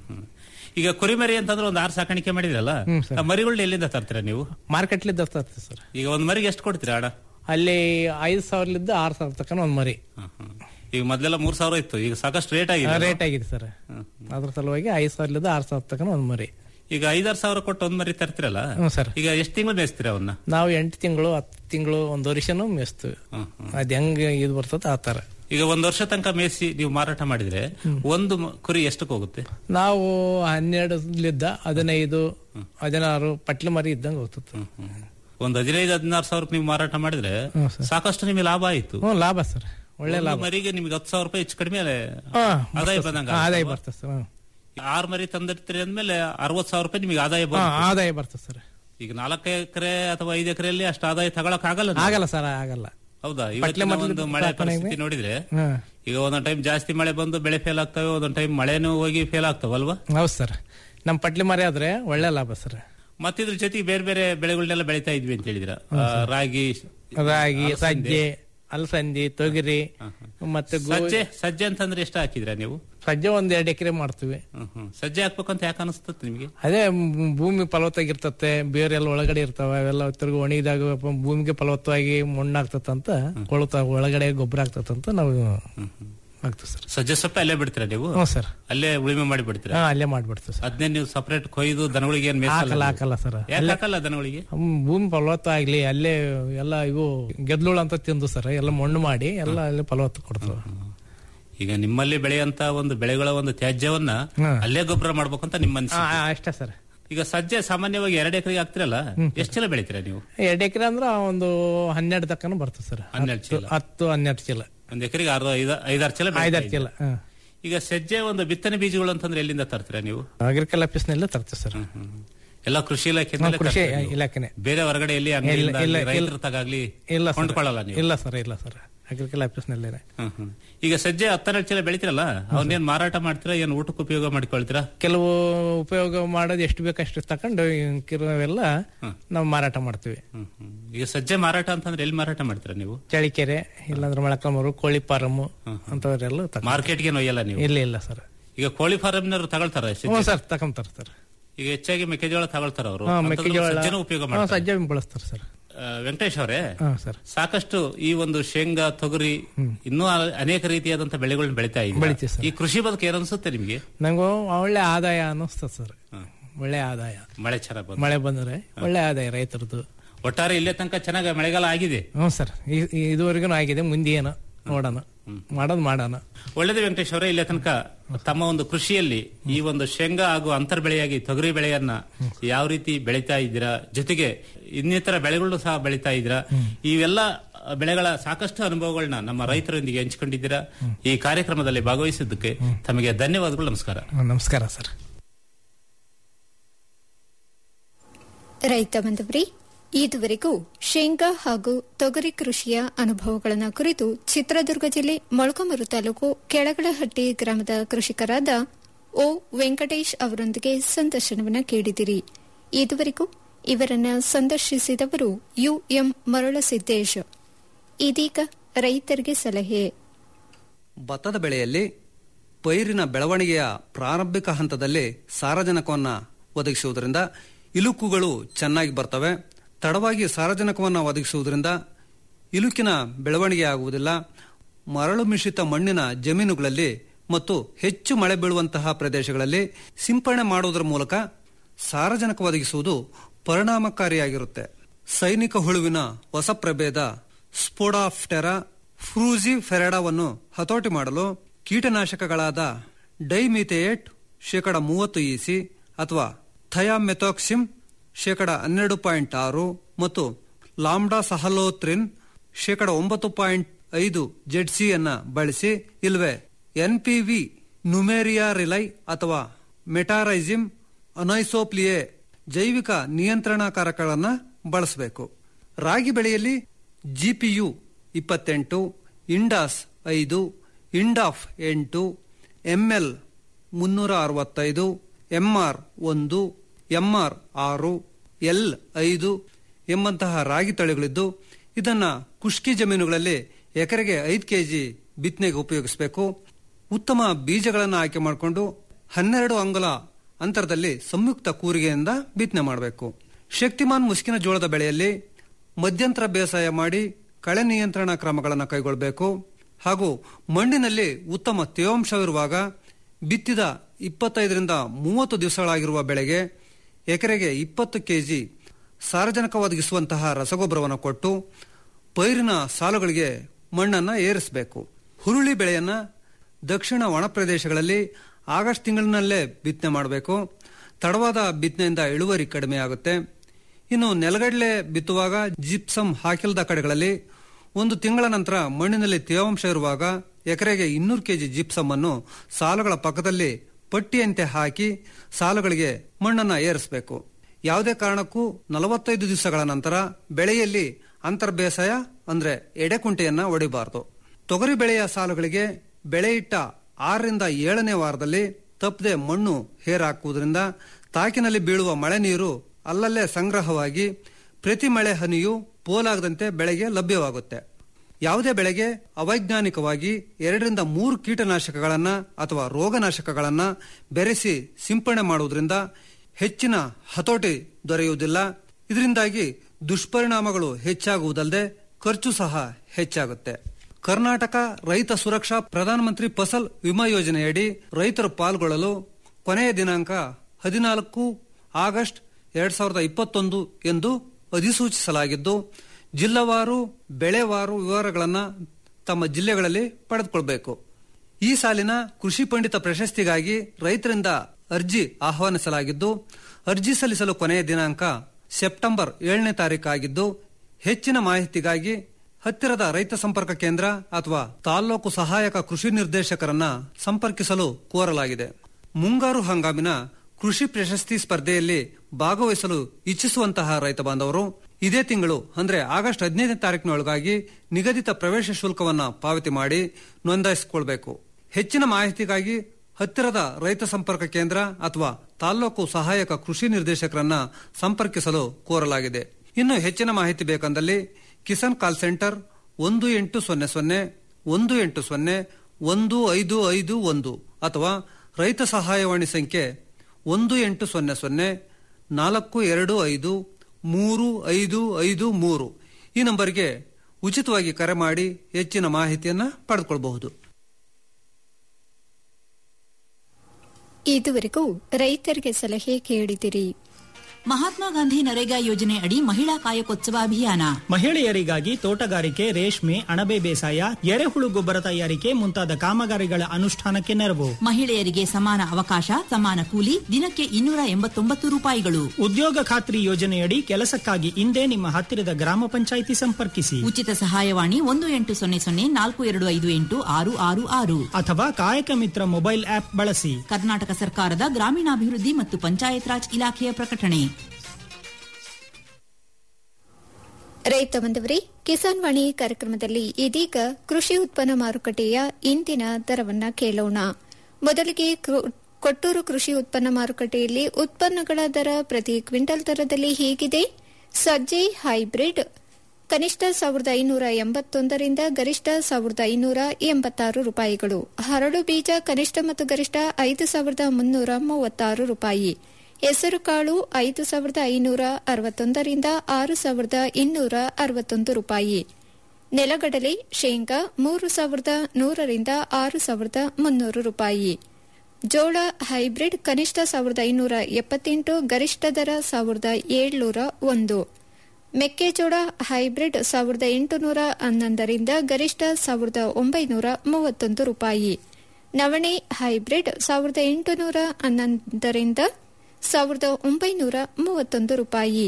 ಈಗ ಕುರಿಮರಿ ಅಂತಂದ್ರೆ ಒಂದು ಆರು ಸಾಕಾಣಿಕೆ ಮಾಡಿದ್ರಲ್ಲ ಹ್ಮ್, ಸರ್. ಆ ಮರಿಗಳನ್ನ ಎಲ್ಲಿಂದ ತರ್ತೀರಾ ನೀವು ಮಾರ್ಕೆಟ್ಲಿ ತರ್ತದೆ ಸರ್ ಈಗ ಒಂದ್ ಮರಿಗೆ ಎಷ್ಟು ಕೊಡ್ತೀರಾ ಹಣ ಅಲ್ಲಿ ಐದು ಸಾವಿರಲಿದ್ದ ಆರು ಸಾವಿರ ತನಕ ಒಂದ್ ಮರಿ ಈಗ ಮೊದ್ಲೆಲ್ಲ ಮೂರ್ ಸಾವಿರ ಇತ್ತು ಈಗ ಸಾಕಷ್ಟು ರೇಟ್ ಆಗಿದೆ ರೇಟ್ ಆಗಿದೆ ಸರ್ ಅದ್ರ ಸಲುವಾಗಿ ಐದು ಸಾವಿರದಿಂದ ಆರು ಸಾವಿರ ತನಕ ಒಂದ್ ಮರಿ ಈಗ ಐದಾರು ಸಾವಿರ ಕೊಟ್ಟು ಒಂದ್ ಮರಿ ತರ್ತಿರಲ್ಲ ಹ್ಞೂ ಸರ್ ಈಗ ಎಷ್ಟು ತಿಂಗಳು ಮೇಯಿಸ್ತೀರ ಅವನ್ನ ನಾವು ಎಂಟು ತಿಂಗಳು ಹತ್ತು ತಿಂಗಳು ಒಂದ್ ವರ್ಷನೂ ಮೇಯಿಸ್ತೀವಿ ಅದ್ ಹೆಂಗ್ ಇದು ಬರ್ತದ ಆ ತರ ಈಗ ಒಂದ್ ವರ್ಷ ತನಕ ಮೇಯಿಸಿ ನೀವು ಮಾರಾಟ ಮಾಡಿದ್ರೆ ಒಂದು ಮ- ಕುರಿ ಎಷ್ಟಕ್ಕೆ ಹೋಗುತ್ತೆ ನಾವು ಹನ್ನೆರಡಲಿದ್ದ ಹದಿನೈದು ಹದಿನಾರು ಪಟ್ಲ ಮರಿ ಇದ್ದಂಗೆ ಹೋಗ್ತದೆ ಒಂದ್ ಹದಿನೈದು ಹದಿನಾರು ಸಾವಿರಕ್ಕೆ ನೀವು ಮಾರಾಟ ಮಾಡಿದ್ರೆ ಹ್ಞೂ ಸರ್. ಸಾಕಷ್ಟು ನಿಮಗೆ ಲಾಭ ಆಯ್ತು ಹ್ಞೂ ಲಾಭ ಸರ್ ಒಳ್ಳೆ ಒಂದು ಲಾಭ ಮರಿಗೆ ನಿಮ್ಗೆ ಹತ್ತು ಸಾವಿರ ರೂಪಾಯಿ ಹೆಚ್ಚು ಕಡಿಮೆ ಹಾ, ಆದಾಯ ಬರ್ತದೆ ಬಂದಂಗ ಸರ್. ಆದಾಯ ಬರ್ತದೆ ಸರ್ ಹ್ಞೂ. ಆರು ಮರಿ ತಂದಿರ್ತೀರಿ ಅಂದ್ಮೇಲೆ ಅರವತ್ ಸಾವಿರ ರೂಪಾಯಿ ನಿಮಗೆ ಆದಾಯ ಹಾ, ಬರುತ್ತೆ ಆದಾಯ ಬರ್ತದೆ ಸರ್ ಈಗ ನಾಲ್ಕು ಎಕರೆ ಅಥವಾ ಐದು ಎಕರೆಯಲ್ಲಿ ಅಷ್ಟು ಆದಾಯ ತಗೊಳಕ್ ಆಗಲ್ಲ ನೀವು. ಆಗಲ್ಲ ಸರ್ ಆಗಲ್ಲ ಹೌದಾ ಪಟ್ಲೆ ಇವತ್ತಿನ ಮೊದ್ಲು ಒಂದು ಮಳೆ ಸಾಕಣೆ ಪರಿಸ್ಥಿತಿ ನೋಡಿದ್ರೆ ಹ್ಮ್. ಈಗ ಒಂದೊಂದ್ ಟೈಮ್ ಜಾಸ್ತಿ ಮಳೆ ಬಂದು ಬೆಳೆ ಫೇಲ್ ಆಗ್ತವೆ ಒಂದೊಂದ್ ಟೈಮ್ ಮಳೆನೂ ಹೋಗಿ ಫೇಲ್ ಆಗ್ತಾವಲ್ವಾ ಹೌದು ಸರ್ ನಮ್ಮ ಪಟ್ಲಿ ಮರಿ ಆದ್ರೆ ಒಳ್ಳೆ ಲಾಭ ಸರ್ ಮತ್ತಿದ್ರ ಜೊತೆಗೆ ಬೇರೆ ಬೇರೆ ಬೆಳೆಗಳನ್ನೆಲ್ಲ ಬೆಳಿತಾ ಇದ್ವಿ ಅಂತ ಹೇಳಿದ್ರ ರಾಗಿ ರಾಗಿ ಅಲಸಂದೆ. ಸಜ್ಜೆ ಅಲಸಂದಿ ತೊಗರಿ ಮತ್ತೆ ಗೋ- ಸಜ್ಜೆ ಸಜ್ಜೆ ಅಂತಂದ್ರೆ ಎಷ್ಟು ಹಾಕಿದ್ರ ನೀವು ಸಜ್ಜೆ ಒಂದ್ ಎರಡು ಎಕರೆ ಮಾಡ್ತೀವಿ ಹ್ಮ್, ಹ್ಮ್. ಸಜ್ಜೆ ಹಾಕ್ಬೇಕಂತ ಯಾಕೆ ಅನಿಸ್ತತ್ ನಿಮ್ಗೆ ಅದೇ ಮ್- ಭೂಮಿ ಫಲವತ್ತಾಗಿರ್ತತೆ ಬೇರೆ ಎಲ್ಲ ಒಳಗಡೆ ಇರ್ತಾವ ಅವೆಲ್ಲ ತಿರ್ಗಿ ಒಣಗಿದಾಗ ಪ- ಭೂಮಿಗೆ ಫಲವತ್ತವಾಗಿ ಮಣ್ಣಾಗ್ತತಂತ ಕೊಳತ ಒಳಗಡೆ ಗೊಬ್ಬರ ಆಗ್ತತಂತ ನಾವು ಆಗ್ತದೆ ಸರ್ ಸಜ್ಜೆ ಸೊಪ್ಪೆ ಅಲ್ಲೇ ಬಿಡ್ತೀರಾ ನೀವು ಹ್ಞೂ ಸರ್ ಅಲ್ಲೇ ಉಳಿಮೆ ಮಾಡಿ ಬಿಡ್ತೀರಾ ಹಾ ಅಲ್ಲೇ ಮಾಡ್ಬಿಡ್ತೀವಿ ಸರ್ ಅದನ್ನೇ ನೀವು ಸಪರೇಟ್ ಕೊಯ್ದು ದನಗಳಿಗೆ ಏನ್ ಮೇಯ್ಸಲ್ಲ ಹಾಕಲ್ಲ ನೀವು? ಹಾಕಲ್ಲ ಸರ್ ಯಾಕೆ ಅಲ್ಲೇ- ಹಾಕಲ್ಲ ದನಗಳಿಗೆ ಹ್ಮ್, ಭೂಮಿ ಫಲವತ್ತ ಆಗ್ಲಿ ಅಲ್ಲೇ ಎಲ್ಲ ಇವು ಗೆದ್ಲುಳು ಅಂತ ತಿಂದು ಸರ್ ಎಲ್ಲ ಮಣ್ಣು ಮಾಡಿ ಎಲ್ಲ ಅಲ್ಲೇ ಫಲವತ್ತ ಕೊಡ್ತಾವ ಈಗ ನಿಮ್ಮಲ್ಲಿ ಬೆಳೆಯಂತ ಒಂದು ಬೆಳೆಗಳ ಒಂದು ತ್ಯಾಜ್ಯವನ್ನ ಹ್ಮ್. ಅಲ್ಲೇ ಗೊಬ್ಬರ ಮಾಡ್ಬೇಕಂತ ನಿಮ್ಮ ಅನಿಸಿಕೆ ಅಷ್ಟೇ ಸರ್ ಈಗ ಸಜ್ಜೆ ಸಾಮಾನ್ಯವಾಗಿ ಎರಡು ಎಕರೆಗೆ ಹಾಕ್ತಿರಲ್ಲ ಎಷ್ಟು ಚೀಲ ಬೆಳಿತೀರಾ ನೀವು ಎರಡು ಎಕರೆ ಅಂದ್ರೆ ಒಂದು ಹನ್ನೆರಡು ತಕ್ಕನು ಬರ್ತದೆ ಸರ್ ಹನ್ನೆರಡು ಹತ್ತು- ಚೀಲ. ಹತ್ತು ಹನ್ನೆರಡು ಚೀಲ ಒಂದ್ ಎಕರೆಗೆ ಆರು ಐದ ಐದಾರು ಚೀಲ ಬೆಳಿತಾ ಐದಾರು ಚೀಲ ಇದ್ದೀರಾ. ಈಗ ಸಜ್ಜೆ ಒಂದು ಬಿತ್ತನೆ ಬೀಜಗಳು ಅಂತಂದ್ರೆ ಎಲ್ಲಿಂದ ತರ್ತೀರಾ ನೀವು ಅಗ್ರಿಕಲ್ ಆಫೀಸ್ನಲ್ಲೇ ತರ್ತೇವೆ ಸರ್ ಎಲ್ಲ ಕೃಷಿ ಇಲಾಖೆ ಹಾ, ಕೃಷಿ ಇಲಾಖೆನೆ ಬೇರೆ ಹೊರಗಡೆ ಎಲ್ಲಿ ಇಲ್ಲ ಅಂಗಡಿಯಿಂದ ಇಲ್ಲ ಆಗ್ಲಿ, ರೈತರ ಇಲ್ಲ. ತಗಾಗ್ಲಿ ಇಲ್ಲ ಸರ್. ಕೊಂಡ್ಕೊಳ್ಳಲ್ಲ ನೀವು ಇಲ್ಲ ಸರ್ ಇಲ್ಲ ಸರ್ ಅಗ್ರಿಕಲ್ ಆಫೀಸ್ನಲ್ಲೇ ಹ್ಮ್, ಹ್ಮ್. ಈಗ ಸಜ್ಜೆ ಹತ್ತೆರಡು ಚೀಲ ಬೆಳಿತೀರಲ್ಲ ಅವನ್ನೇನ್ ಮಾರಾಟ ಮಾಡ್ತೀರಾ ಏನ್ ಊಟಕ್ಕೆ ಉಪಯೋಗ ಮಾಡ್ಕೊಳ್ತೀರಾ ಕೆಲವು ಉಪಯೋಗ ಮಾಡೋದು ಎಷ್ಟು ಬೇಕಷ್ಟು ತಕೊಂಡು ಕೆಲವೆಲ್ಲ ನಾವು ಮಾರಾಟ ಮಾಡ್ತೀವಿ ಹ್ಮ್, ಹ್ಮ್. ಈಗ ಸಜ್ಜೆ ಮಾರಾಟ ಅಂತಂದ್ರೆ ಎಲ್ಲಿ ಮಾರಾಟ ಮಾಡ್ತೀರಾ ನೀವು ಚಳಿಕೆರೆ ಇಲ್ಲಾಂದ್ರೆ ಮೊಳಕಮರು ಕೋಳಿ ಫಾರಮ್ ಅಂತವರೆಲ್ಲ ತಗೊಂಡ್- ಮಾರ್ಕೆಟ್ಗೆ ಒಯ್ಯಲ್ಲ ನೀವು ಇಲ್ಲ ಇಲ್ಲ ಸರ್ ಈಗ ಕೋಳಿ ಫಾರಮ್ನವ್ರು ತಗೊಳ್ತಾರ ಹ್ಞೂ ಸರ್ ತಗೊಂತಾರೆ ಸರ್ ಈಗ ಹೆಚ್ಚಾಗಿ ಮೆಕ್ಕೆಜೋಳ ತಗೊಳ್ತಾರ ಅವರು ಹಾ ಮೆಕ್ಕೆಜೋಳ ಸಜ್ಜೆನೂ ಉಪಯೋಗ ಹಾ, ಮಾಡ್ತಾರೆ ಸಜ್ಜೆ ಬಳಸ್ತಾರೆ ಸರ್ ಆ, ವೆಂಕಟೇಶ್ ಅವರೇ ಹಾ ಸರ್ ಸಾಕಷ್ಟು ಈ ಒಂದು ಶೇಂಗಾ ತೊಗರಿ ಇನ್ನೂ ಅ- ಅನೇಕ ರೀತಿಯಾದಂತ ಬೆಳೆಗಳನ್ನ ಬೆಳಿತಾ ಬೆಳಿತೀವಿ ಇದ್ದೀವಿ ಸರ್. ಈ ಕೃಷಿ ಬದುಕು ಏನನ್ಸುತ್ತೆ ನಿಮ್ಗೆ ನಂಗೂ ಒಳ್ಳೆ ಆದಾಯ ಅನ್ನಿಸ್ತದೆ ಸರ್ ಒಳ್ಳೆ ಆದಾಯ ಮಳೆ ಚೆನ್ನಾಗ್ ಬಂದು ಮಳೆ ಬಂದ್ರೆ ಒಳ್ಳೆ ಆದಾಯ ರೈತರದ್ದು ಒಟ್ಟಾರೆ ಇಲ್ಲೇ ತನಕ ಚೆನ್ನಾಗಿ ಮಳೆಗಾಲ ಆಗಿದೆ ಹ್ಞೂ ಸರ್ ಈ- ಈ- ಇದುವರೆಗೂ ಆಗಿದೆ ಮುಂದೆ ಏನೋ ನೋಡೋಣ ಮಾಡೋದು ಮಾಡೋಣ ಒಳ್ಳೇದು ವೆಂಕಟೇಶ್ ಅವರೇ ಇಲ್ಲೇ ತನಕ ತಮ್ಮ ಒಂದು ಕೃಷಿಯಲ್ಲಿ ಈ ಒಂದು ಶೇಂಗಾ ಹಾಗೂ ಅಂತರ್ ಬೆಳೆಯಾಗಿ ತೊಗರಿ ಬೆಳೆಯನ್ನ ಯಾವ ರೀತಿ ಬೆಳಿತಾ ಇದ್ದೀರಾ ಜೊತೆಗೆ ಇನ್ನಿತರ ಬೆಳೆಗಳು ಸಹ ಬೆಳಿತಾ ಇದ್ದೀರಾ ಇವೆಲ್ಲ ಬೆಳೆಗಳ ಸಾಕಷ್ಟು ಅನುಭವಗಳನ್ನ ನಮ್ಮ ರೈತರೊಂದಿಗೆ ಹಂಚಿಕೊಂಡಿದ್ದೀರಾ ಈ ಕಾರ್ಯಕ್ರಮದಲ್ಲಿ ಭಾಗವಹಿಸಿದ್ದಕ್ಕೆ ತಮಗೆ ಧನ್ಯವಾದಗಳು ನಮಸ್ಕಾರ ಹ್ಮ್, ನಮಸ್ಕಾರ ಸರ್ ರೈತ ಬಂಧುವರಿ ಇದುವರೆಗೂ ಶೇಂಗಾ ಹಾಗೂ ತೊಗರಿ ಕೃಷಿಯ ಅನುಭವಗಳನ್ನು ಕುರಿತು ಚಿತ್ರದುರ್ಗ ಜಿಲ್ಲೆ ಮೊಳಕಮರು ತಾಲೂಕು ಕೆಳಗಡಹಟ್ಟಿ ಗ್ರಾಮದ ಕೃಷಿಕರಾದ ಓ ವೆಂಕಟೇಶ್ ಅವರೊಂದಿಗೆ ಸಂದರ್ಶನವನ್ನು ಕೇಳಿದಿರಿ ಇದುವರೆಗೂ ಇವರನ್ನ ಸಂದರ್ಶಿಸಿದವರು ಯುಎಂ ಮರಳಸಿದ್ದೇಶ್ ಇದೀಗ ರೈತರಿಗೆ ಸಲಹೆ ಭತ್ತದ ಬೆಳೆಯಲ್ಲಿ ಪೈರಿನ ಬೆಳವಣಿಗೆಯ ಪ್ರಾರಂಭಿಕ ಹಂತದಲ್ಲಿ ಸಾರಜನಕವನ್ನು ಒದಗಿಸುವುದರಿಂದ ಇಲುಕುಗಳು ಚೆನ್ನಾಗಿ ಬರ್ತವೆ ತಡವಾಗಿ ಸಾರಜನಕವನ್ನು ಒದಗಿಸುವುದರಿಂದ ಇಲುಕಿನ ಬೆಳವಣಿಗೆ ಆಗುವುದಿಲ್ಲ ಮರಳು ಮಿಶ್ರಿತ ಮಣ್ಣಿನ ಜಮೀನುಗಳಲ್ಲಿ ಮತ್ತು ಹೆಚ್ಚು ಮಳೆ ಬೀಳುವಂತಹ ಪ್ರದೇಶಗಳಲ್ಲಿ ಸಿಂಪರಣೆ ಮಾಡುವುದರ ಮೂಲಕ ಸಾರಜನಕ ಒದಗಿಸುವುದು ಪರಿಣಾಮಕಾರಿಯಾಗಿರುತ್ತೆ ಸೈನಿಕ ಹುಳುವಿನ ಹೊಸ ಪ್ರಭೇದ ಸ್ಪೋಡಾಫ್ಟೆರಾ ಫ್ರೂಜಿ ಫೆರೆಡಾವನ್ನು ಹತೋಟಿ ಮಾಡಲು ಕೀಟನಾಶಕಗಳಾದ ಡೈಮಿಥೇಯೇಟ್ ಶೇಕಡ ಮೂವತ್ತು ಇಸಿ ಅಥವಾ ಥಯಾಮೆಥಾಕ್ಸಿಮ್ ಶೇಕಡ ಹನ್ನೆರಡು ಪಾಯಿಂಟ್ ಆರು ಮತ್ತು ಲಾಂಬ್ಡಾ ಸಹಲೋತ್ರಿನ್ ಶೇಕಡ ಒಂಬತ್ತು ಪಾಯಿಂಟ್ ಐದು ಜೆಡ್ಸಿ ಅನ್ನ ಬಳಸಿ ಇಲ್ವೇ ಎನ್ಪಿವಿ ನುಮೇರಿಯಾ ರಿಲೈ ಅಥವಾ ಮೆಟಾರೈಸಿಮ್ ಅನೈಸೋಪ್ಲಿಯೆ ಜೈವಿಕ ನಿಯಂತ್ರಣಕಾರಕಗಳನ್ನು ಬಳಸಬೇಕು ರಾಗಿ ಬೆಳೆಯಲ್ಲಿ ಜಿಪಿಯು ಇಪ್ಪತ್ತೆಂಟು ಇಂಡಾಸ್ ಐದು ಇಂಡಾಫ್ ಎಂಟು ಎಂಎಲ್ ಮುನ್ನೂರ ಅರವತ್ತೈದು ಎಂಆರ್ ಒಂದು ಎಂಆರ್ ಆರು ಎಲ್ ಐದು ಎಂಬಂತಹ ರಾಗಿ ತಳಿಗಳಿದ್ದು ಇದನ್ನ ಕುಷ್ಕಿ ಜಮೀನುಗಳಲ್ಲಿ ಎಕರೆಗೆ ಐದು ಕೆಜಿ ಬಿತ್ತನೆಗೆ ಉಪಯೋಗಿಸಬೇಕು ಉತ್ತಮ ಬೀಜಗಳನ್ನು ಆಯ್ಕೆ ಮಾಡಿಕೊಂಡು ಹನ್ನೆರಡು ಅಂಗುಲ ಅಂತರದಲ್ಲಿ ಸಂಯುಕ್ತ ಕೂರಿಗೆಯಿಂದ ಬಿತ್ತನೆ ಮಾಡಬೇಕು ಶಕ್ತಿಮಾನ್ ಮುಸ್ಕಿನ ಜೋಳದ ಬೆಳೆಯಲ್ಲಿ ಮಧ್ಯಂತರ ಬೇಸಾಯ ಮಾಡಿ ಕಳೆ ನಿಯಂತ್ರಣ ಕ್ರಮಗಳನ್ನು ಕೈಗೊಳ್ಳಬೇಕು ಹಾಗೂ ಮಣ್ಣಿನಲ್ಲಿ ಉತ್ತಮ ತೇವಾಂಶವಿರುವಾಗ ಬಿತ್ತಿದ ಇಪ್ಪತ್ತೈದರಿಂದ ಮೂವತ್ತು ದಿವಸಗಳಾಗಿರುವ ಬೆಳೆಗೆ ಎಕರೆಗೆ ಇಪ್ಪತ್ತು ಕೆಜಿ ಸಾರಜನಕ ಒದಗಿಸುವಂತಹ ರಸಗೊಬ್ಬರವನ್ನು ಕೊಟ್ಟು ಪೈರಿನ ಸಾಲುಗಳಿಗೆ ಮಣ್ಣನ್ನು ಏರಿಸಬೇಕು ಹುರುಳಿ ಬೆಳೆಯನ್ನ ದಕ್ಷಿಣ ಒಣ ಪ್ರದೇಶಗಳಲ್ಲಿ ಆಗಸ್ಟ್ ತಿಂಗಳಿನಲ್ಲೇ ಬಿತ್ತನೆ ಮಾಡಬೇಕು ತಡವಾದ ಬಿತ್ತನೆಯಿಂದ ಇಳುವರಿ ಕಡಿಮೆ ಆಗುತ್ತೆ ಇನ್ನು ನೆಲಗಡಲೆ ಬಿತ್ತುವಾಗ ಜಿಪ್ಸಮ್ ಹಾಕಿಲ್ಲದ ಕಡೆಗಳಲ್ಲಿ ಒಂದು ತಿಂಗಳ ನಂತರ ಮಣ್ಣಿನಲ್ಲಿ ತೇವಾಂಶ ಇರುವಾಗ ಎಕರೆಗೆ ಇನ್ನೂರು ಕೆಜಿ ಜಿಪ್ಸಮ್ ಅನ್ನು ಸಾಲುಗಳ ಪಕ್ಕದಲ್ಲಿ ಪಟ್ಟಿಯಂತೆ ಹಾಕಿ ಸಾಲುಗಳಿಗೆ ಮಣ್ಣನ್ನು ಏರಿಸಬೇಕು ಯಾವುದೇ ಕಾರಣಕ್ಕೂ ನಲವತ್ತೈದು ದಿವಸಗಳ ನಂತರ ಬೆಳೆಯಲ್ಲಿ ಅಂತರ್ ಬೇಸಾಯ ಅಂದ್ರೆ ಎಡೆಕುಂಟೆಯನ್ನ ಹೊಡಿಬಾರದು ತೊಗರಿ ಬೆಳೆಯ ಸಾಲುಗಳಿಗೆ ಬೆಳೆ ಇಟ್ಟ ಆರರಿಂದ ಏಳನೇ ವಾರದಲ್ಲಿ ತಪ್ಪದೆ ಮಣ್ಣು ಹೇರಾಕುವುದರಿಂದ ತಾಕಿನಲ್ಲಿ ಬೀಳುವ ಮಳೆ ನೀರು ಅಲ್ಲಲ್ಲೇ ಸಂಗ್ರಹವಾಗಿ ಪ್ರತಿ ಮಳೆ ಹನಿಯು ಪೋಲಾಗದಂತೆ ಬೆಳೆಗೆ ಲಭ್ಯವಾಗುತ್ತೆ ಯಾವುದೇ ಬೆಳೆಗೆ ಅವೈಜ್ಞಾನಿಕವಾಗಿ ಎರಡರಿಂದ ಮೂರು ಕೀಟನಾಶಕಗಳನ್ನ ಅಥವಾ ರೋಗನಾಶಕಗಳನ್ನ ಬೆರೆಸಿ ಸಿಂಪಡಣೆ ಮಾಡುವುದರಿಂದ ಹೆಚ್ಚಿನ ಹತೋಟಿ ದೊರೆಯುವುದಿಲ್ಲ ಇದರಿಂದಾಗಿ ದುಷ್ಪರಿಣಾಮಗಳು ಹೆಚ್ಚಾಗುವುದಲ್ಲದೆ ಖರ್ಚು ಸಹ ಹೆಚ್ಚಾಗುತ್ತೆ ಕರ್ನಾಟಕ ರೈತ ಸುರಕ್ಷಾ ಪ್ರಧಾನಮಂತ್ರಿ ಫಸಲ್ ವಿಮಾ ಯೋಜನೆಯಡಿ ರೈತರು ಪಾಲ್ಗೊಳ್ಳಲು ಕೊನೆಯ ದಿನಾಂಕ ಹದಿನಾಲ್ಕು ಆಗಸ್ಟ್ ಎರಡ್ ಸಾವಿರದ ಇಪ್ಪತ್ತೊಂದು ಎಂದು ಅಧಿಸೂಚಿಸಲಾಗಿದ್ದು ಜಿಲ್ಲಾವಾರು ಬೆಳೆವಾರು ವಿವರಗಳನ್ನು ತಮ್ಮ ಜಿಲ್ಲೆಗಳಲ್ಲಿ ಪಡೆದುಕೊಳ್ಬೇಕು ಈ ಸಾಲಿನ ಕೃಷಿ ಪಂಡಿತ ಪ್ರಶಸ್ತಿಗಾಗಿ ರೈತರಿಂದ ಅರ್ಜಿ ಆಹ್ವಾನಿಸಲಾಗಿದ್ದು ಅರ್ಜಿ ಸಲ್ಲಿಸಲು ಕೊನೆಯ ದಿನಾಂಕ ಸೆಪ್ಟೆಂಬರ್ ಏಳನೇ ತಾರೀಕಾಗಿದ್ದು ಹೆಚ್ಚಿನ ಮಾಹಿತಿಗಾಗಿ ಹತ್ತಿರದ ರೈತ ಸಂಪರ್ಕ ಕೇಂದ್ರ ಅಥವಾ ತಾಲ್ಲೂಕು ಸಹಾಯಕ ಕೃಷಿ ನಿರ್ದೇಶಕರನ್ನ ಸಂಪರ್ಕಿಸಲು ಕೋರಲಾಗಿದೆ ಮುಂಗಾರು ಹಂಗಾಮಿನ ಕೃಷಿ ಪ್ರಶಸ್ತಿ ಸ್ಪರ್ಧೆಯಲ್ಲಿ ಭಾಗವಹಿಸಲು ಇಚ್ಛಿಸುವಂತಹ ರೈತ ಬಾಂಧವರು ಇದೇ ತಿಂಗಳು ಅಂದ್ರೆ ಆಗಸ್ಟ್ ಹದಿನೈದನೇ ತಾರೀಕಿನೊಳಗಾಗಿ ನಿಗದಿತ ಪ್ರವೇಶ ಶುಲ್ಕವನ್ನ ಪಾವತಿ ಮಾಡಿ ನೋಂದಾಯಿಸಿಕೊಳ್ಬೇಕು ಹೆಚ್ಚಿನ ಮಾಹಿತಿಗಾಗಿ ಹತ್ತಿರದ ರೈತ ಸಂಪರ್ಕ ಕೇಂದ್ರ ಅಥವಾ ತಾಲ್ಲೂಕು ಸಹಾಯಕ ಕೃಷಿ ನಿರ್ದೇಶಕರನ್ನ ಸಂಪರ್ಕಿಸಲು ಕೋರಲಾಗಿದೆ ಇನ್ನು ಹೆಚ್ಚಿನ ಮಾಹಿತಿ ಬೇಕಂದಲ್ಲಿ ಕಿಸಾನ್ ಕಾಲ್ ಸೆಂಟರ್ ಒಂದು ಎಂಟು ಸೊನ್ನೆ ಸೊನ್ನೆ ಒಂದು ಎಂಟು ಸೊನ್ನೆ ಒಂದು ಐದು ಐದು ಒಂದು ಅಥವಾ ರೈತ ಸಹಾಯವಾಣಿ ಸಂಖ್ಯೆ ಒಂದು ಎಂಟು ಸೊನ್ನೆ ಸೊನ್ನೆ ನಾಲ್ಕು ಎರಡು ಐದು ಮೂರು ಐದು ಐದು ಮೂರು ಈ ನಂಬರ್ಗೆ ಉಚಿತವಾಗಿ ಕರೆ ಮಾಡಿ ಹೆಚ್ಚಿನ ಮಾಹಿತಿಯನ್ನ ಪಡೆದುಕೊಳ್ಳಬಹುದು ಇದುವರೆಗೂ ರೈತರಿಗೆ ಸಲಹೆ ಕೇಳಿದಿರಿ ಮಹಾತ್ಮ ಗಾಂಧಿ ನರೇಗಾ ಯೋಜನೆ ಅಡಿ ಮಹಿಳಾ ಕಾಯಕೋತ್ಸವ ಅಭಿಯಾನ ಮಹಿಳೆಯರಿಗಾಗಿ ತೋಟಗಾರಿಕೆ ರೇಷ್ಮೆ ಅಣಬೆ ಬೇಸಾಯ ಎರೆಹುಳು ಗೊಬ್ಬರ ತಯಾರಿಕೆ ಮುಂತಾದ ಕಾಮಗಾರಿಗಳ ಅನುಷ್ಠಾನಕ್ಕೆ ನೆರವು ಮಹಿಳೆಯರಿಗೆ ಸಮಾನ ಅವಕಾಶ ಸಮಾನ ಕೂಲಿ ದಿನಕ್ಕೆ ಇನ್ನೂರ ಎಂಬತ್ತೊಂಬತ್ತು ರೂಪಾಯಿಗಳು ಉದ್ಯೋಗ ಖಾತ್ರಿ ಯೋಜನೆಯಡಿ ಕೆಲಸಕ್ಕಾಗಿ ಇಂದೇ ನಿಮ್ಮ ಹತ್ತಿರದ ಗ್ರಾಮ ಪಂಚಾಯಿತಿ ಸಂಪರ್ಕಿಸಿ ಉಚಿತ ಸಹಾಯವಾಣಿ ಒಂದು ಎಂಟು ಸೊನ್ನೆ ಸೊನ್ನೆ ನಾಲ್ಕು ಎರಡು ಐದು ಎಂಟು ಆರು ಆರು ಆರು ಅಥವಾ ಕಾಯಕ ಮಿತ್ರ ಮೊಬೈಲ್ ಆಪ್ ಬಳಸಿ ಕರ್ನಾಟಕ ಸರ್ಕಾರದ ಗ್ರಾಮೀಣಾಭಿವೃದ್ಧಿ ಮತ್ತು ಪಂಚಾಯತ್ ರಾಜ್ ಇಲಾಖೆಯ ಪ್ರಕಟಣೆ ರೈತ ಬಂದವರೇ ಕಿಸಾನ್ ವಾಣಿ ಕಾರ್ಯಕ್ರಮದಲ್ಲಿ ಇದೀಗ ಕೃಷಿ ಉತ್ಪನ್ನ ಮಾರುಕಟ್ಟೆಯ ಇಂದಿನ ದರವನ್ನ ಕೇಳೋಣ ಮೊದಲಿಗೆ ಕೃ- ಕೊಟ್ಟೂರು ಕೃಷಿ ಉತ್ಪನ್ನ ಮಾರುಕಟ್ಟೆಯಲ್ಲಿ ಉತ್ಪನ್ನಗಳ ದರ ಪ್ರತಿ ಕ್ವಿಂಟಲ್ ದರದಲ್ಲಿ ಹೀಗಿದೆ ಸಜ್ಜೆ ಹೈಬ್ರಿಡ್ ಕನಿಷ್ಠ ಸಾವಿರದ ಐನೂರ ಎಂಬತ್ತೊಂದರಿಂದ ಗರಿಷ್ಠ ಸಾವಿರದ ಐನೂರ ಎಂಬತ್ತಾರು ರೂಪಾಯಿಗಳು ಹರಳು ಬೀಜ ಕನಿಷ್ಠ ಮತ್ತು ಗರಿಷ್ಠ ಐದು ಸಾವಿರದ ಮುನ್ನೂರ ಮೂವತ್ತಾರು ರೂಪಾಯಿ ಹೆಸರುಕಾಳು ಐದು ಸಾವಿರದ ಐನೂರ ಅರವತ್ತೊಂದರಿಂದ ಆರು ಸಾವಿರದ ಇನ್ನೂರ ಅರವತ್ತೊಂದು ರೂಪಾಯಿ ನೆಲಗಡಲೆ ಶೇಂಗಾ ಮೂರು ಸಾವಿರದ ನೂರರಿಂದ ಆರು ಸಾವಿರದ ಮುನ್ನೂರು ರೂಪಾಯಿ ಜೋಳ ಹೈಬ್ರಿಡ್ ಕನಿಷ್ಠ ಸಾವಿರದ ಐನೂರ ಎಪ್ಪತ್ತೆಂಟು ಗರಿಷ್ಠ ದರ ಸಾವಿರದ ಏಳ್ನೂರ ಒಂದು ಮೆಕ್ಕೆಜೋಳ ಹೈಬ್ರಿಡ್ ಸಾವಿರದ ಎಂಟುನೂರ ಹನ್ನೊಂದರಿಂದ ಗರಿಷ್ಠ ಸಾವಿರದ ಒಂಬೈನೂರ ಮೂವತ್ತೊಂದು ರೂಪಾಯಿ ನವಣೆ ಹೈಬ್ರಿಡ್ ಸಾವಿರದ ಎಂಟುನೂರ ಹನ್ನೊಂದರಿಂದ ಸಾವಿರದ ಒಂಬೈನೂರ ಮೂವತ್ತೊಂದು ರೂಪಾಯಿ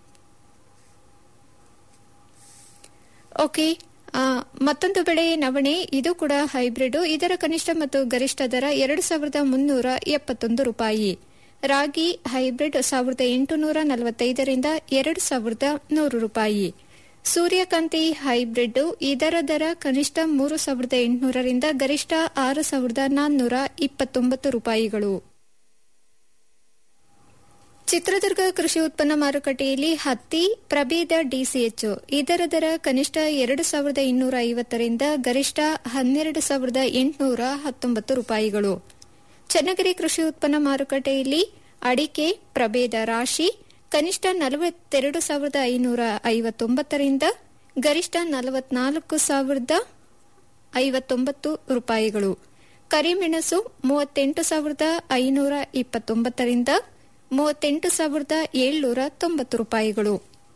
ಓಕೆ ಆ, ಮತ್ತೊಂದು ಬೆಳೆ ನವಣೆ ಇದು ಕೂಡ ಹೈಬ್ರಿಡ್ ಇದರ ಕನಿಷ್ಠ ಮತ್ತು ಗರಿಷ್ಠ ದರ ಎರಡು ಸಾವಿರದ ಮುನ್ನೂರ ಎಪ್ಪತ್ತೊಂದು ರೂಪಾಯಿ ರಾಗಿ ಹೈಬ್ರಿಡ್ ಸಾವಿರದ ಎಂಟುನೂರ ನಲವತ್ತೈದರಿಂದ ಎರಡು ಸಾವಿರದ ನೂರು ರೂಪಾಯಿ ಸೂರ್ಯಕಾಂತಿ ಹೈಬ್ರಿಡ್ ಇದರ ದರ ಕನಿಷ್ಠ ಮೂರು ಸಾವಿರದ ಎಂಟುನೂರರಿಂದ ಗರಿಷ್ಠ ಆರು ಸಾವಿರದ ನಾನ್ನೂರ ಇಪ್ಪತ್ತೊಂಬತ್ತು ರೂಪಾಯಿಗಳು ಚಿತ್ರದುರ್ಗ ಕೃಷಿ ಉತ್ಪನ್ನ ಮಾರುಕಟ್ಟೆಯಲ್ಲಿ ಹತ್ತಿ ಪ್ರಭೇದ ಡಿಸಿಎಚ್ ಇದರ ದರ ಕನಿಷ್ಠ ಎರಡು ಸಾವಿರದ ಇನ್ನೂರ ಐವತ್ತರಿಂದ ಗರಿಷ್ಠ ಹನ್ನೆರಡು ಸಾವಿರದ ಎಂಟುನೂರ ಹತ್ತೊಂಬತ್ತು ರೂಪಾಯಿಗಳು ಚನ್ನಗಿರಿ ಕೃಷಿ ಉತ್ಪನ್ನ ಮಾರುಕಟ್ಟೆಯಲ್ಲಿ ಅಡಿಕೆ ಪ್ರಭೇದ ರಾಶಿ ಕನಿಷ್ಠ ನಲವತ್ತೆರಡು ಸಾವಿರದ ಐನೂರ ಐವತ್ತೊಂಬತ್ತರಿಂದ ಗರಿಷ್ಠ ನಲವತ್ನಾಲ್ಕು ಸಾವಿರದ ಐವತ್ತೊಂಬತ್ತು ರೂಪಾಯಿಗಳು ಕರಿಮೆಣಸು ಮೂವತ್ತೆಂಟು ಸಾವಿರದ ಐನೂರ ಇಪ್ಪತ್ತೊಂಬತ್ತರಿಂದ ಮೂವತ್ತೆಂಟು ಸಾವಿರದ ಏಳ್ನೂರ ತೊಂಬತ್ತು ರೂಪಾಯಿಗಳು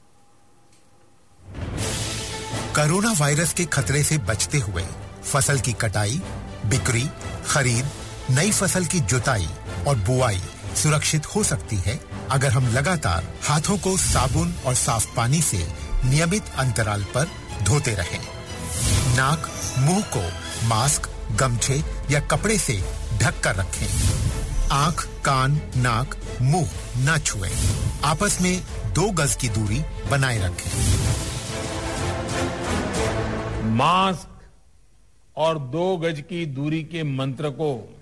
कोरोना वायरस के खतरे से बचते हुए फसल की कटाई बिक्री खरीद नई फसल की जुताई और बुआई सुरक्षित हो सकती है अगर हम लगातार हाथों को साबुन और साफ पानी से नियमित अंतराल पर धोते रहें। नाक मुंह को मास्क गमछे या कपड़े से ढक कर रखें आंख कान नाक मुंह न छुएं। आपस में दो गज की दूरी बनाए रखें मास्क और दो गज की दूरी के मंत्र को